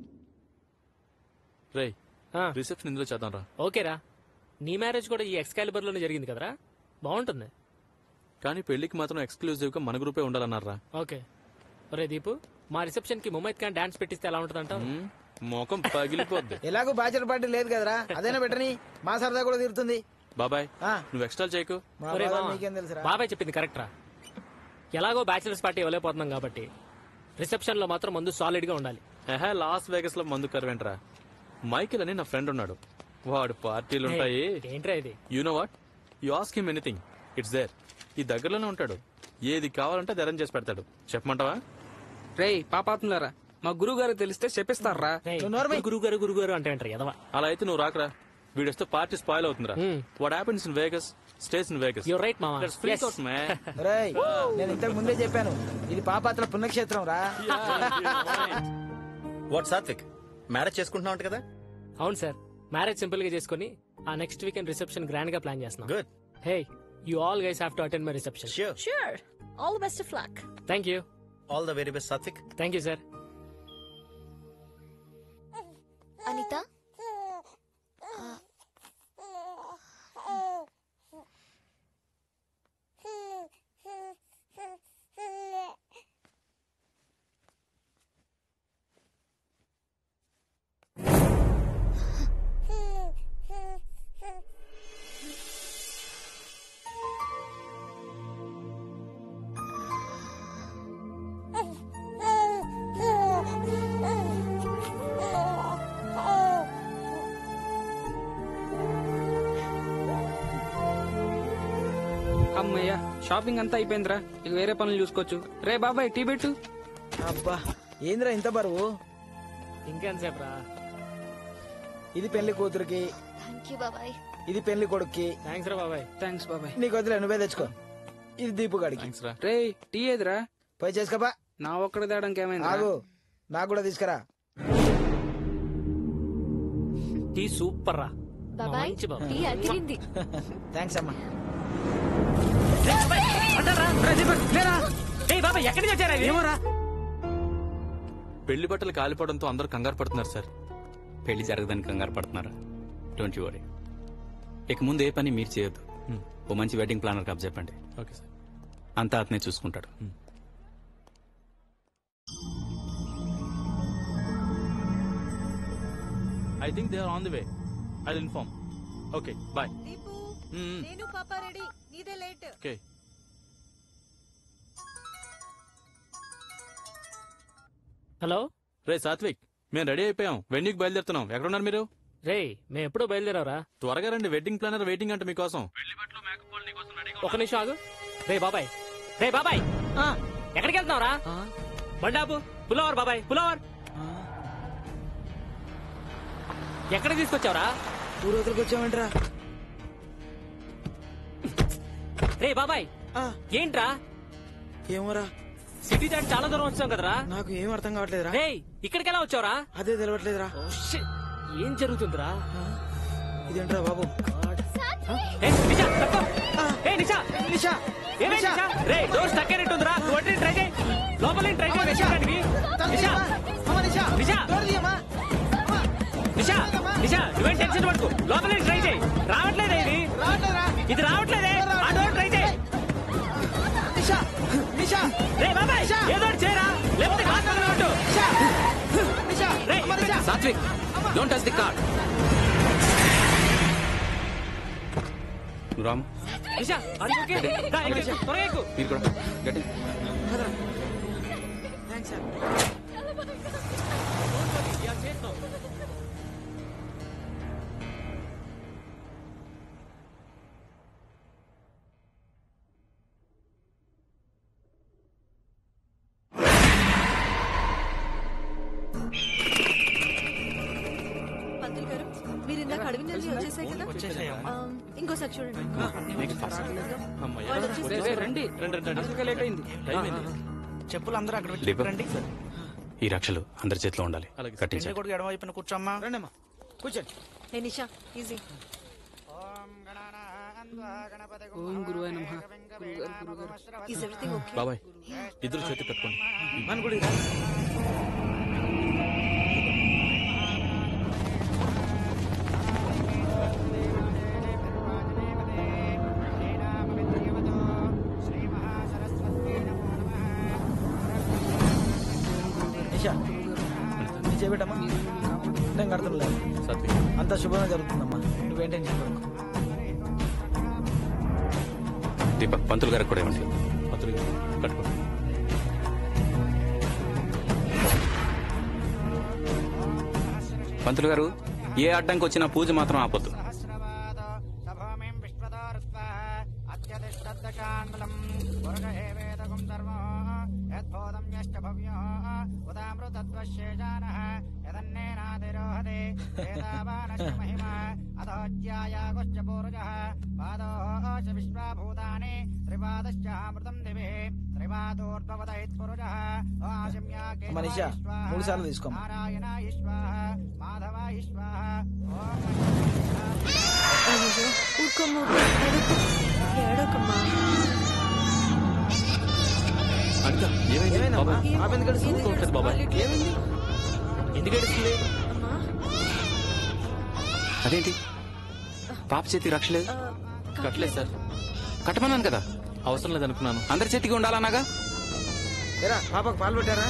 రే రిసెప్షన్ ఇందులో చేద్దాం రా ఓకేరా నీ మ్యారేజ్ కూడా ఈ ఎక్స్కాలిబర్ లోనే జరిగింది కదరా బాగుంటుంది కానీ పెళ్లికి మాత్రం ఎక్స్క్లూజివ్ గా మన గ్రూపే ఉండాలన్నారా ఓకే ఒరే దీపు మా రిసెప్షన్ కి ముమైత్ ఖాన్ డాన్స్ పెట్టిస్తే ఎలా ఉంటుందంట మోకం పగిలిపోద్ది ఎలాగో బ్యాచులర్ పార్టీ లేదు కదరా అదేనా బెటర్ని మా సరదా కూడా తీరుతుంది బాబాయ్ నువ్వు ఎక్స్ట్రా చేయకు మా ఒరే బాధ మామ, మీకేం తెలుసురా బాబాయ్ చెప్పింది కరెక్ట్ రా ఎలాగో బ్యాచిలర్స్ పార్టీ ఇవ్వలేకపోతున్నాం కాబట్టి రిసెప్షన్ లో మాత్రం మందు సాలిడ్ గా ఉండాలి ఎహే లాస్ వేగస్ లో మందు కరువేంట్రా మైకిల్ అని నా ఫ్రెండ్ ఉన్నాడు వాడు పార్టీలు ఉంటాయి Hey, ఏంట్రా ఇది you know what you ask him anything it's there ఈ దగ్గరలోనే ఉంటాడు ఏది కావాలంటే అది అరేంజ్ చేసి పెడతాడు చెప్పమంటావా రేయ్ పాపాత్ములారా మా గురువు గారు తెలిస్తే చెప్పిస్తారా గురువు గారు గురువు గారు అంటే అంటారు ఎదవా అలా అయితే నువ్వు రాకరా వీడొస్తే పార్టీ స్పాయిల్ అవుతుందిరా what happens in Vegas stays in Vegas You're right, మామ. Yes. రేయ్ నేను ఇంతకు ముందే చెప్పాను ఇది పాపాత్ర పుణ్యక్షేత్రం రా వాట్ సాత్విక్ మ్యారేజ్ చేసుకుంటున్నావు కదా అవును సార్ మ్యారేజ్ సింపుల్ గా చేసుకుని ఆ నెక్స్ట్ వీకెండ్ రిసెప్షన్ గ్రాండ్ గా ప్లాన్ చేస్తున్నాం good hey you all guys have to attend my reception Sure. Sure. All the best of luck. Thank you all the very best Satvik thank you sir Anitha అమ్మయ్య shopping అంతా అయిపోయిందిరా ఇక వేరే పనులు చూసుకోవచ్చు రే బాబాయ్ టీ పెట్టు అబ్బా ఏందిరా ఇంత బరువు ఇంకెంతసేపు రా ఇది పెళ్లి కూతురికి థ్యాంక్ యూ బాబాయ్ ఇది పెళ్లి కొడుక్కి థ్యాంక్స్ రా బాబాయ్ థ్యాంక్స్ బాబాయ్ నీకు వదిలే నువ్వే తెచ్చుకో ఇది దీపు గడికి రే టీ ఏదిరా పోయి చేసుకోపా నా ఒక్కడి తేడానికి ఏమైంది ఆగు నాకు కూడా తీసుకురా టీ సూపర్ రా బాబాయ్ మంచి బాబాయ్. టీ అదిరింది థ్యాంక్స్ అమ్మా బాబాయ్ ఎక్కడి నుంచి వచ్చారా ఏమోరా పెళ్లి బట్టలు కాలిపోవడంతో అందరూ కంగారు పడుతున్నారు సార్ పెళ్లి జరగదని కంగారు పడుతున్నారా డోంట్ యూ వరీ ఇక ముందు ఏ పని మీరు చేయొద్దు ఓ మంచి వెడ్డింగ్ ప్లానర్ కప్ చెప్పండి ఓకే సార్ అంతా అతనే చూసుకుంటాడు I think they are on the way I inform okay bye నేను పాప రెడీ నీదే లేట్ ఓకే హలో రే సాత్విక్ మేము రెడీ అయిపోయాం వెన్యూకి బయలుదేరుతున్నాం ఎక్కడున్నారు మీరు రే మేము ఎప్పుడో బయలుదేరావరా త్వరగా రండి వెడ్డింగ్ ప్లానర్ వెయిటింగ్ అంట మీకోసం ఒక నిమిషం ఆగు రే బాబాయ్ రే బాబాయ్ ఎక్కడికి వెళ్తున్నావురా బండాపు పులవర్ బాబాయ్ పులవర్ ఎక్కడికి తీసుకొచ్చావురా ఊరోతులకు వచ్చామంటరా రే బాబాయ్ ఏంట్రా ఏమోరా సిటీ దాటి చాలా దూరం వచ్చాం కదరా నాకు ఏం అర్థం కావట్లేదురా రే ఇక్కడికి ఎలా వచ్చావురా అదే తెలవట్లేదురా ఏం జరుగుతుందిరా ఇదేంట్రా బాబు ఏ, నిషా, తప్పుకో. ఏ, నిషా. నిషా ఏమే నిషా? రే డోర్ స్టక్ అయినట్టుందిరా నువ్వు అటు ట్రై చేయి లోపల ట్రై చేయి వెతకడానికి. నిషా నిషా నిషా నిషా నువ్వేం టెన్షన్ పడుకో లోపల ట్రై చేయి రావట్లేదే ఇది ఇది రావట్లేదే ఆ డోర్ ట్రై చేయి నిషా నిషా రే బాబాయ్ ఏదో ఒకటి చేయరా లేకపోతే హాస్పిటల్ కొట్టు నిషా రే Satvik don't touch the car Ram Nisha అది ఓకే రా, ఎక్కు, త్వరగా ఎక్కు. మీరు కూడా గట్టి పంతులు గారు మీరు ఇందాక అడవి నుండి వచ్చేసాయి కదా వచ్చేసాయమ్మా. ఆ, ఇంకోసారి చూడండి వాళ్ళు వచ్చేసారు. రే, రే, రండి అందుకే లేట్ అయింది చెప్పులు అందరూ అక్కడ వచ్చి దీపక్. రండి ఈ రక్షలు అందరి చేతిలో ఉండాలి కట్టించండి కొడుకు ఎడమ వైపున కూర్చోమ్మా రండమ్మా కూర్చోండి ఏ నిషా ఈజీ ఓం గురువాయ నమః గురుగారు గురుగారు ఈజ్ ఎవ్రీథింగ్ ఓకే బాబాయ్ ఇద్దరు చేతి పెట్టుకోండి మన గుడి రా. నిషా నీ చేపెట్టమ్మా నేను కడతాను సాత్విక్ అంతా శుభంగా జరుగుతుందమ్మా నువ్వేం టెన్షన్ పడకు దీపక్ పంతులు గారికి కూడా ఇవ్వండి పంతులు గారు కట్టుకోండి పంతులు గారు ఏ అడ్డంకి వచ్చినా పూజ మాత్రం ఆపొద్దు అమ్మ నిషా మూడు సార్లు తీసుకోమ్మా అయ్యో ఊరుకోమ్మా ఏడవకు. ఏడవకమ్మా అనిత ఏమైంది ఏమైందమ్మా? బాబాయ్ పాప ఎందుకు ఏడుస్తుంది? ఊరుకోవట్లేదు బాబాయ్ ఏమైంది ఎందుకు ఏడుస్తుంది అదేంటి పాప చేతికి రక్షలేదు కట్టలేదు సార్ కట్టమన్నాను కదా అవసరం లేదనుకున్నాను అందరి చేతికి ఉండాలన్నాగా ఎరా పాపకు పాలు పెట్టారా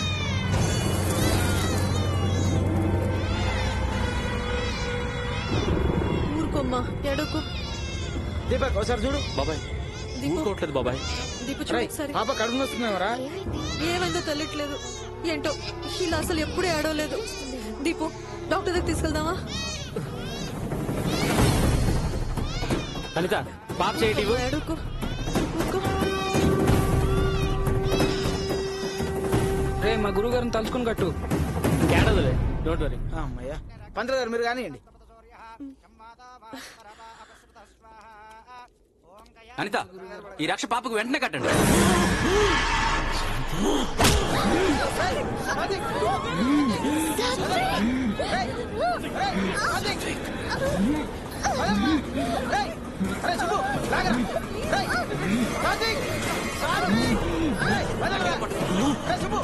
ఊరుకోమ్మా ఏడవకు దీపక్ ఒకసారి చూడు బాబాయ్ దీపు ఊరుకోవట్లేదు బాబాయ్ దీపు చూడు రేయ్, ఒకసారి పాప కడుపు వస్తున్నావరా ఏమైందో తెలియట్లేదు ఏంటో ఇలా అసలు ఎప్పుడూ ఏడవలేదు దీపు డాక్టర్ దగ్గర తీసుకెళ్దామా అనిత పాప చేయండి ఇవ్వు. ఏడవకు ఊరుకో రే మా గురువు గారిని తలుచుకుని కట్టు ఏడవదులే డోంట్ వరీ అమ్మయ్యా పంతులు గారు మీరు కానివ్వండి అనిత ఈ రక్ష పాపకు వెంటనే కట్టండి అరే చెప్పు లాగరా రేయ్, కార్తీక్! రేయ్, వదలరా. రేయ్, చెప్పు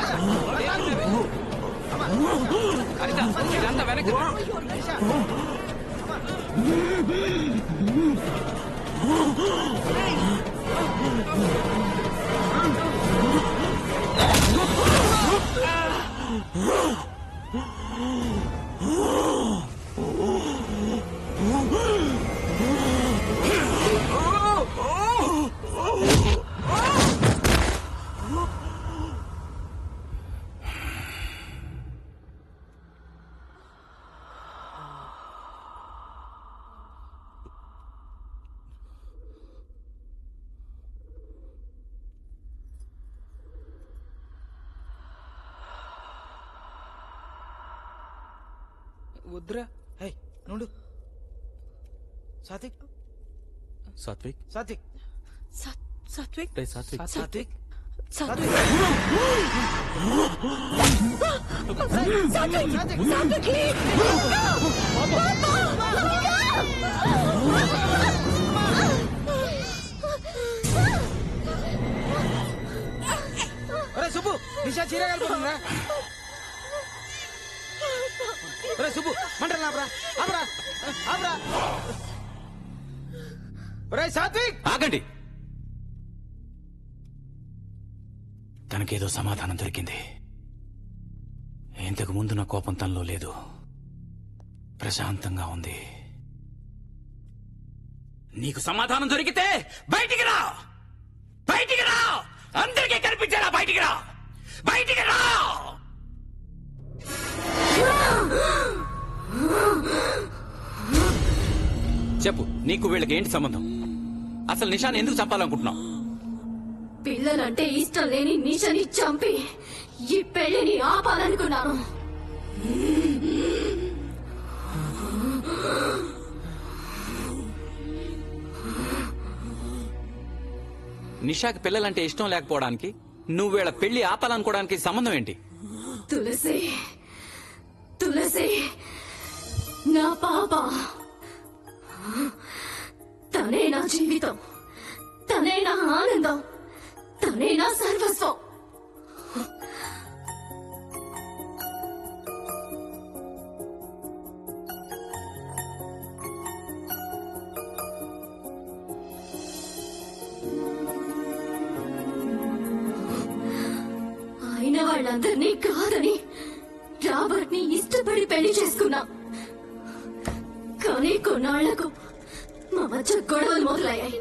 అనిత ఇదంతా వెనక్కి వద్దురా హే నుండు సాత్విక్ సాత్విక్ సాత్విక్ సాత్విక్ రే సాత్విక్ సాత్విక్ సాత్విక్ సాత్విక్ సాత్విక్ ఒరే సుబ్బు నిషా చీర కలుపుతుందిరా ఒరే సుబ్బు మంటలు ఆపరా ఆపరా ఆపరా ఒరే సాత్విక్ ఆగండి తనకేదో సమాధానం దొరికింది ఇంతకు ముందు నా కోపం తనలో లేదు ప్రశాంతంగా ఉంది నీకు సమాధానం దొరికితే బయటికి రా బయటికి రా అందరికీ కనిపించేలా బయటికి రా బయటికి రా చెప్పు నీకు వీళ్ళకి ఏంటి సంబంధం అసలు నిషాన్ ఎందుకు చంపాలనుకుంటున్నావు పిల్లలంటే ఇష్టం లేని నిషని చంపి ఈ పెళ్లిని ఆపాలనుకున్నాను నిషాకి పిల్లలంటే ఇష్టం లేకపోవడానికి నువ్వు వీళ్ళ పెళ్లి ఆపాలనుకోవడానికి సంబంధం ఏంటి తులసి తులసి నా పాప తనే నా జీవితం తనే నా ఆనందం తనే నా సర్వస్వం అయిన వాళ్ళందరినీ కాదని రాబర్ట్ ని ఇష్టపడి పెళ్లి చేసుకున్నా కానీ కొన్నాళ్లకు మా మధ్య గొడవలు మొదలయ్యాయి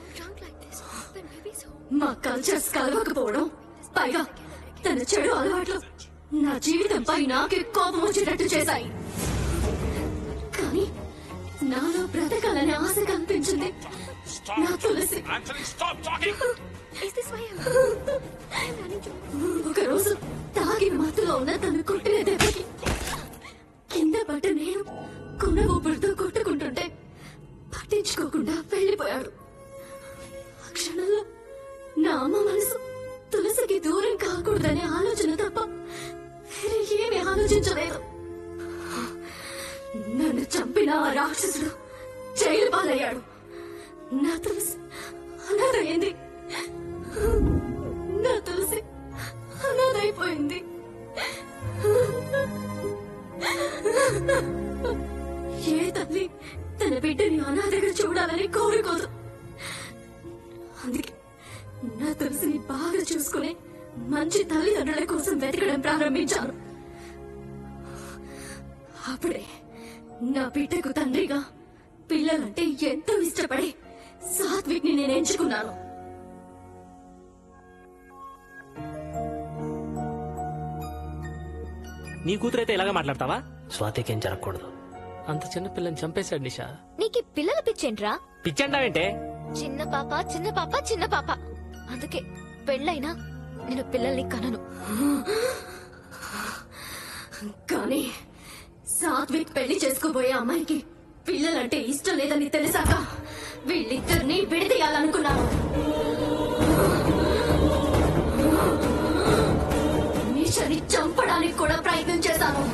మా కల్చర్స్ కలవకపోవడం పైగా తన చెడు అలవాట్లు నా జీవితంపై నాకే కోపం వచ్చేటట్టు చేశాయి కానీ నాలో బ్రతకాలనే ఆశ కనిపించింది నా తులసి ఒకరోజు తాగిన మత్తులో ఉన్న తను కొట్టిన దెబ్బకి కింద పడ్డ నేను కొన ఊపిరితో కొట్టుకుంటుంటే పట్టించుకోకుండా వెళ్ళిపోయాడు ఆ క్షణంలో నా అమ్మ మనసు తులసికి దూరం కాకూడదనే ఆలోచన తప్ప వేరే ఏమీ ఆలోచించలేదు నన్ను చంపిన ఆ రాక్షసుడు జైలు పాలయ్యాడు నా తులసి అనాథయింది నా తులసి అనాథైపోయింది ఏ తల్లి తన బిడ్డని అనాథగా చూడాలని కోరుకోదు అందుకే నా తులసిని బాగా చూసుకుని మంచి తల్లిదండ్రుల కోసం వెతకడం ప్రారంభించాను అప్పుడే నా బిడ్డకు తండ్రిగా పిల్లలంటే ఎంతో ఇష్టపడి సాత్విక్ ని నేను ఎంచుకున్నాను నీ కూతురైతే ఇలాగా మాట్లాడతావా స్వాతికి ఏం జరగకూడదు అంత చిన్న పిల్లని చంపేశాడు నిషా నీకు ఈ పిల్లల పిచ్చేంట్రా పిచ్చండావేంటే చిన్న పాప చిన్న పాప చిన్న పాప అందుకే పెళ్ళైనా నేను పిల్లల్ని కనను కానీ సాత్విక్ పెళ్లి చేసుకోబోయే అమ్మాయికి పిల్లలంటే ఇష్టం లేదని తెలిసాక వీళ్ళిద్దరిని విడదీయాలనుకున్నాను నిషని చంపడానికి కూడా ప్రయత్నం చేశాను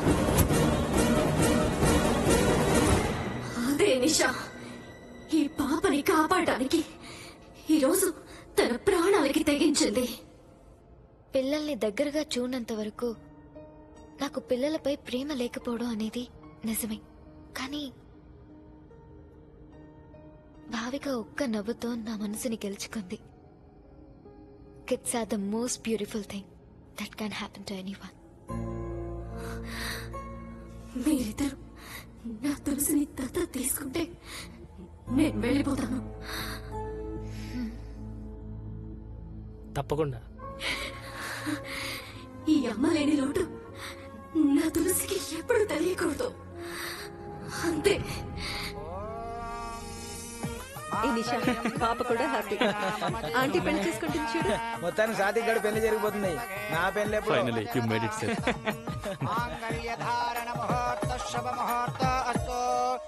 అదే నిష ఈ పాపని కాపాడడానికి ఈరోజు తన ప్రాణాలకి తెగించింది పిల్లల్ని దగ్గరగా చూడనంత వరకు నాకు పిల్లలపై ప్రేమ లేకపోవడం అనేది నిజమే కానీ భావిక ఒక్క నవ్వుతో నా మనసుని గెలుచుకుంది kids are the most beautiful thing that can happen to anyone మీరిద్దరు నా తులసిని దత్త తీసుకుంటే నేను వెళ్ళిపోతాను తప్పకుండా ఈ అమ్మ లేని లోటు నా తులసికి ఎప్పుడు తెలియకూడదు అంతే ఈ నిషా పాప కూడా హ్యాపీ ఆంటీ పెళ్లి చేసుకుంటుంది చూడు మొత్తానికి సాత్విక్ గడి పెళ్లి జరిగిపోతుంది నా పెళ్లి ఎప్పుడు finally you made it safe మాంగళ్యధారణ ముహూర్త శుభ ముహూర్త అస్తు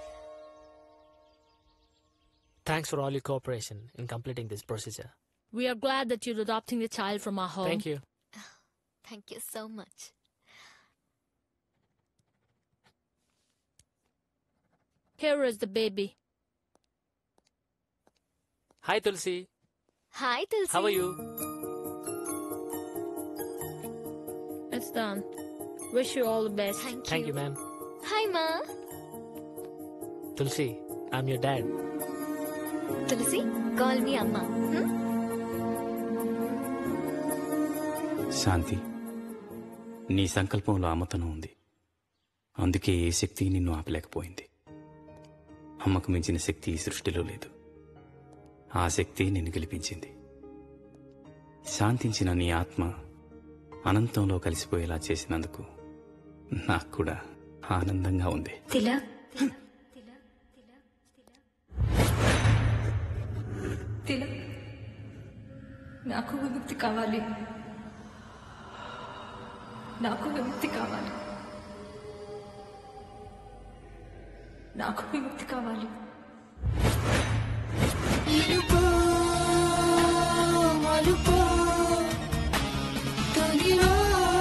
Thanks for all your cooperation in completing this procedure. We are glad that you're adopting the child from our home. Thank you. Thank you so much Here is the baby. Hi, Tulsi. Hi Tulsi How are you? It's done. Wish you all the best. Thank Thank you, ma'am. Hi మా Tulsi, I'm your dad. Tulsi call మీ అమ్మ హ్మ్? శాంతి నీ సంకల్పంలో అమ్మతనం ఉంది అందుకే ఏ శక్తి నిన్ను ఆపలేకపోయింది అమ్మకు మించిన శక్తి ఈ సృష్టిలో లేదు ఆ శక్తి నిన్ను గెలిపించింది శాంతించిన నీ ఆత్మ అనంతంలో కలిసిపోయేలా చేసినందుకు నాకు కూడా ఆనందంగా ఉంది తిలక్ తిలక్ నాకు విముక్తి కావాలి నాకు విముక్తి కావాలి నాకు విముక్తి కావాలి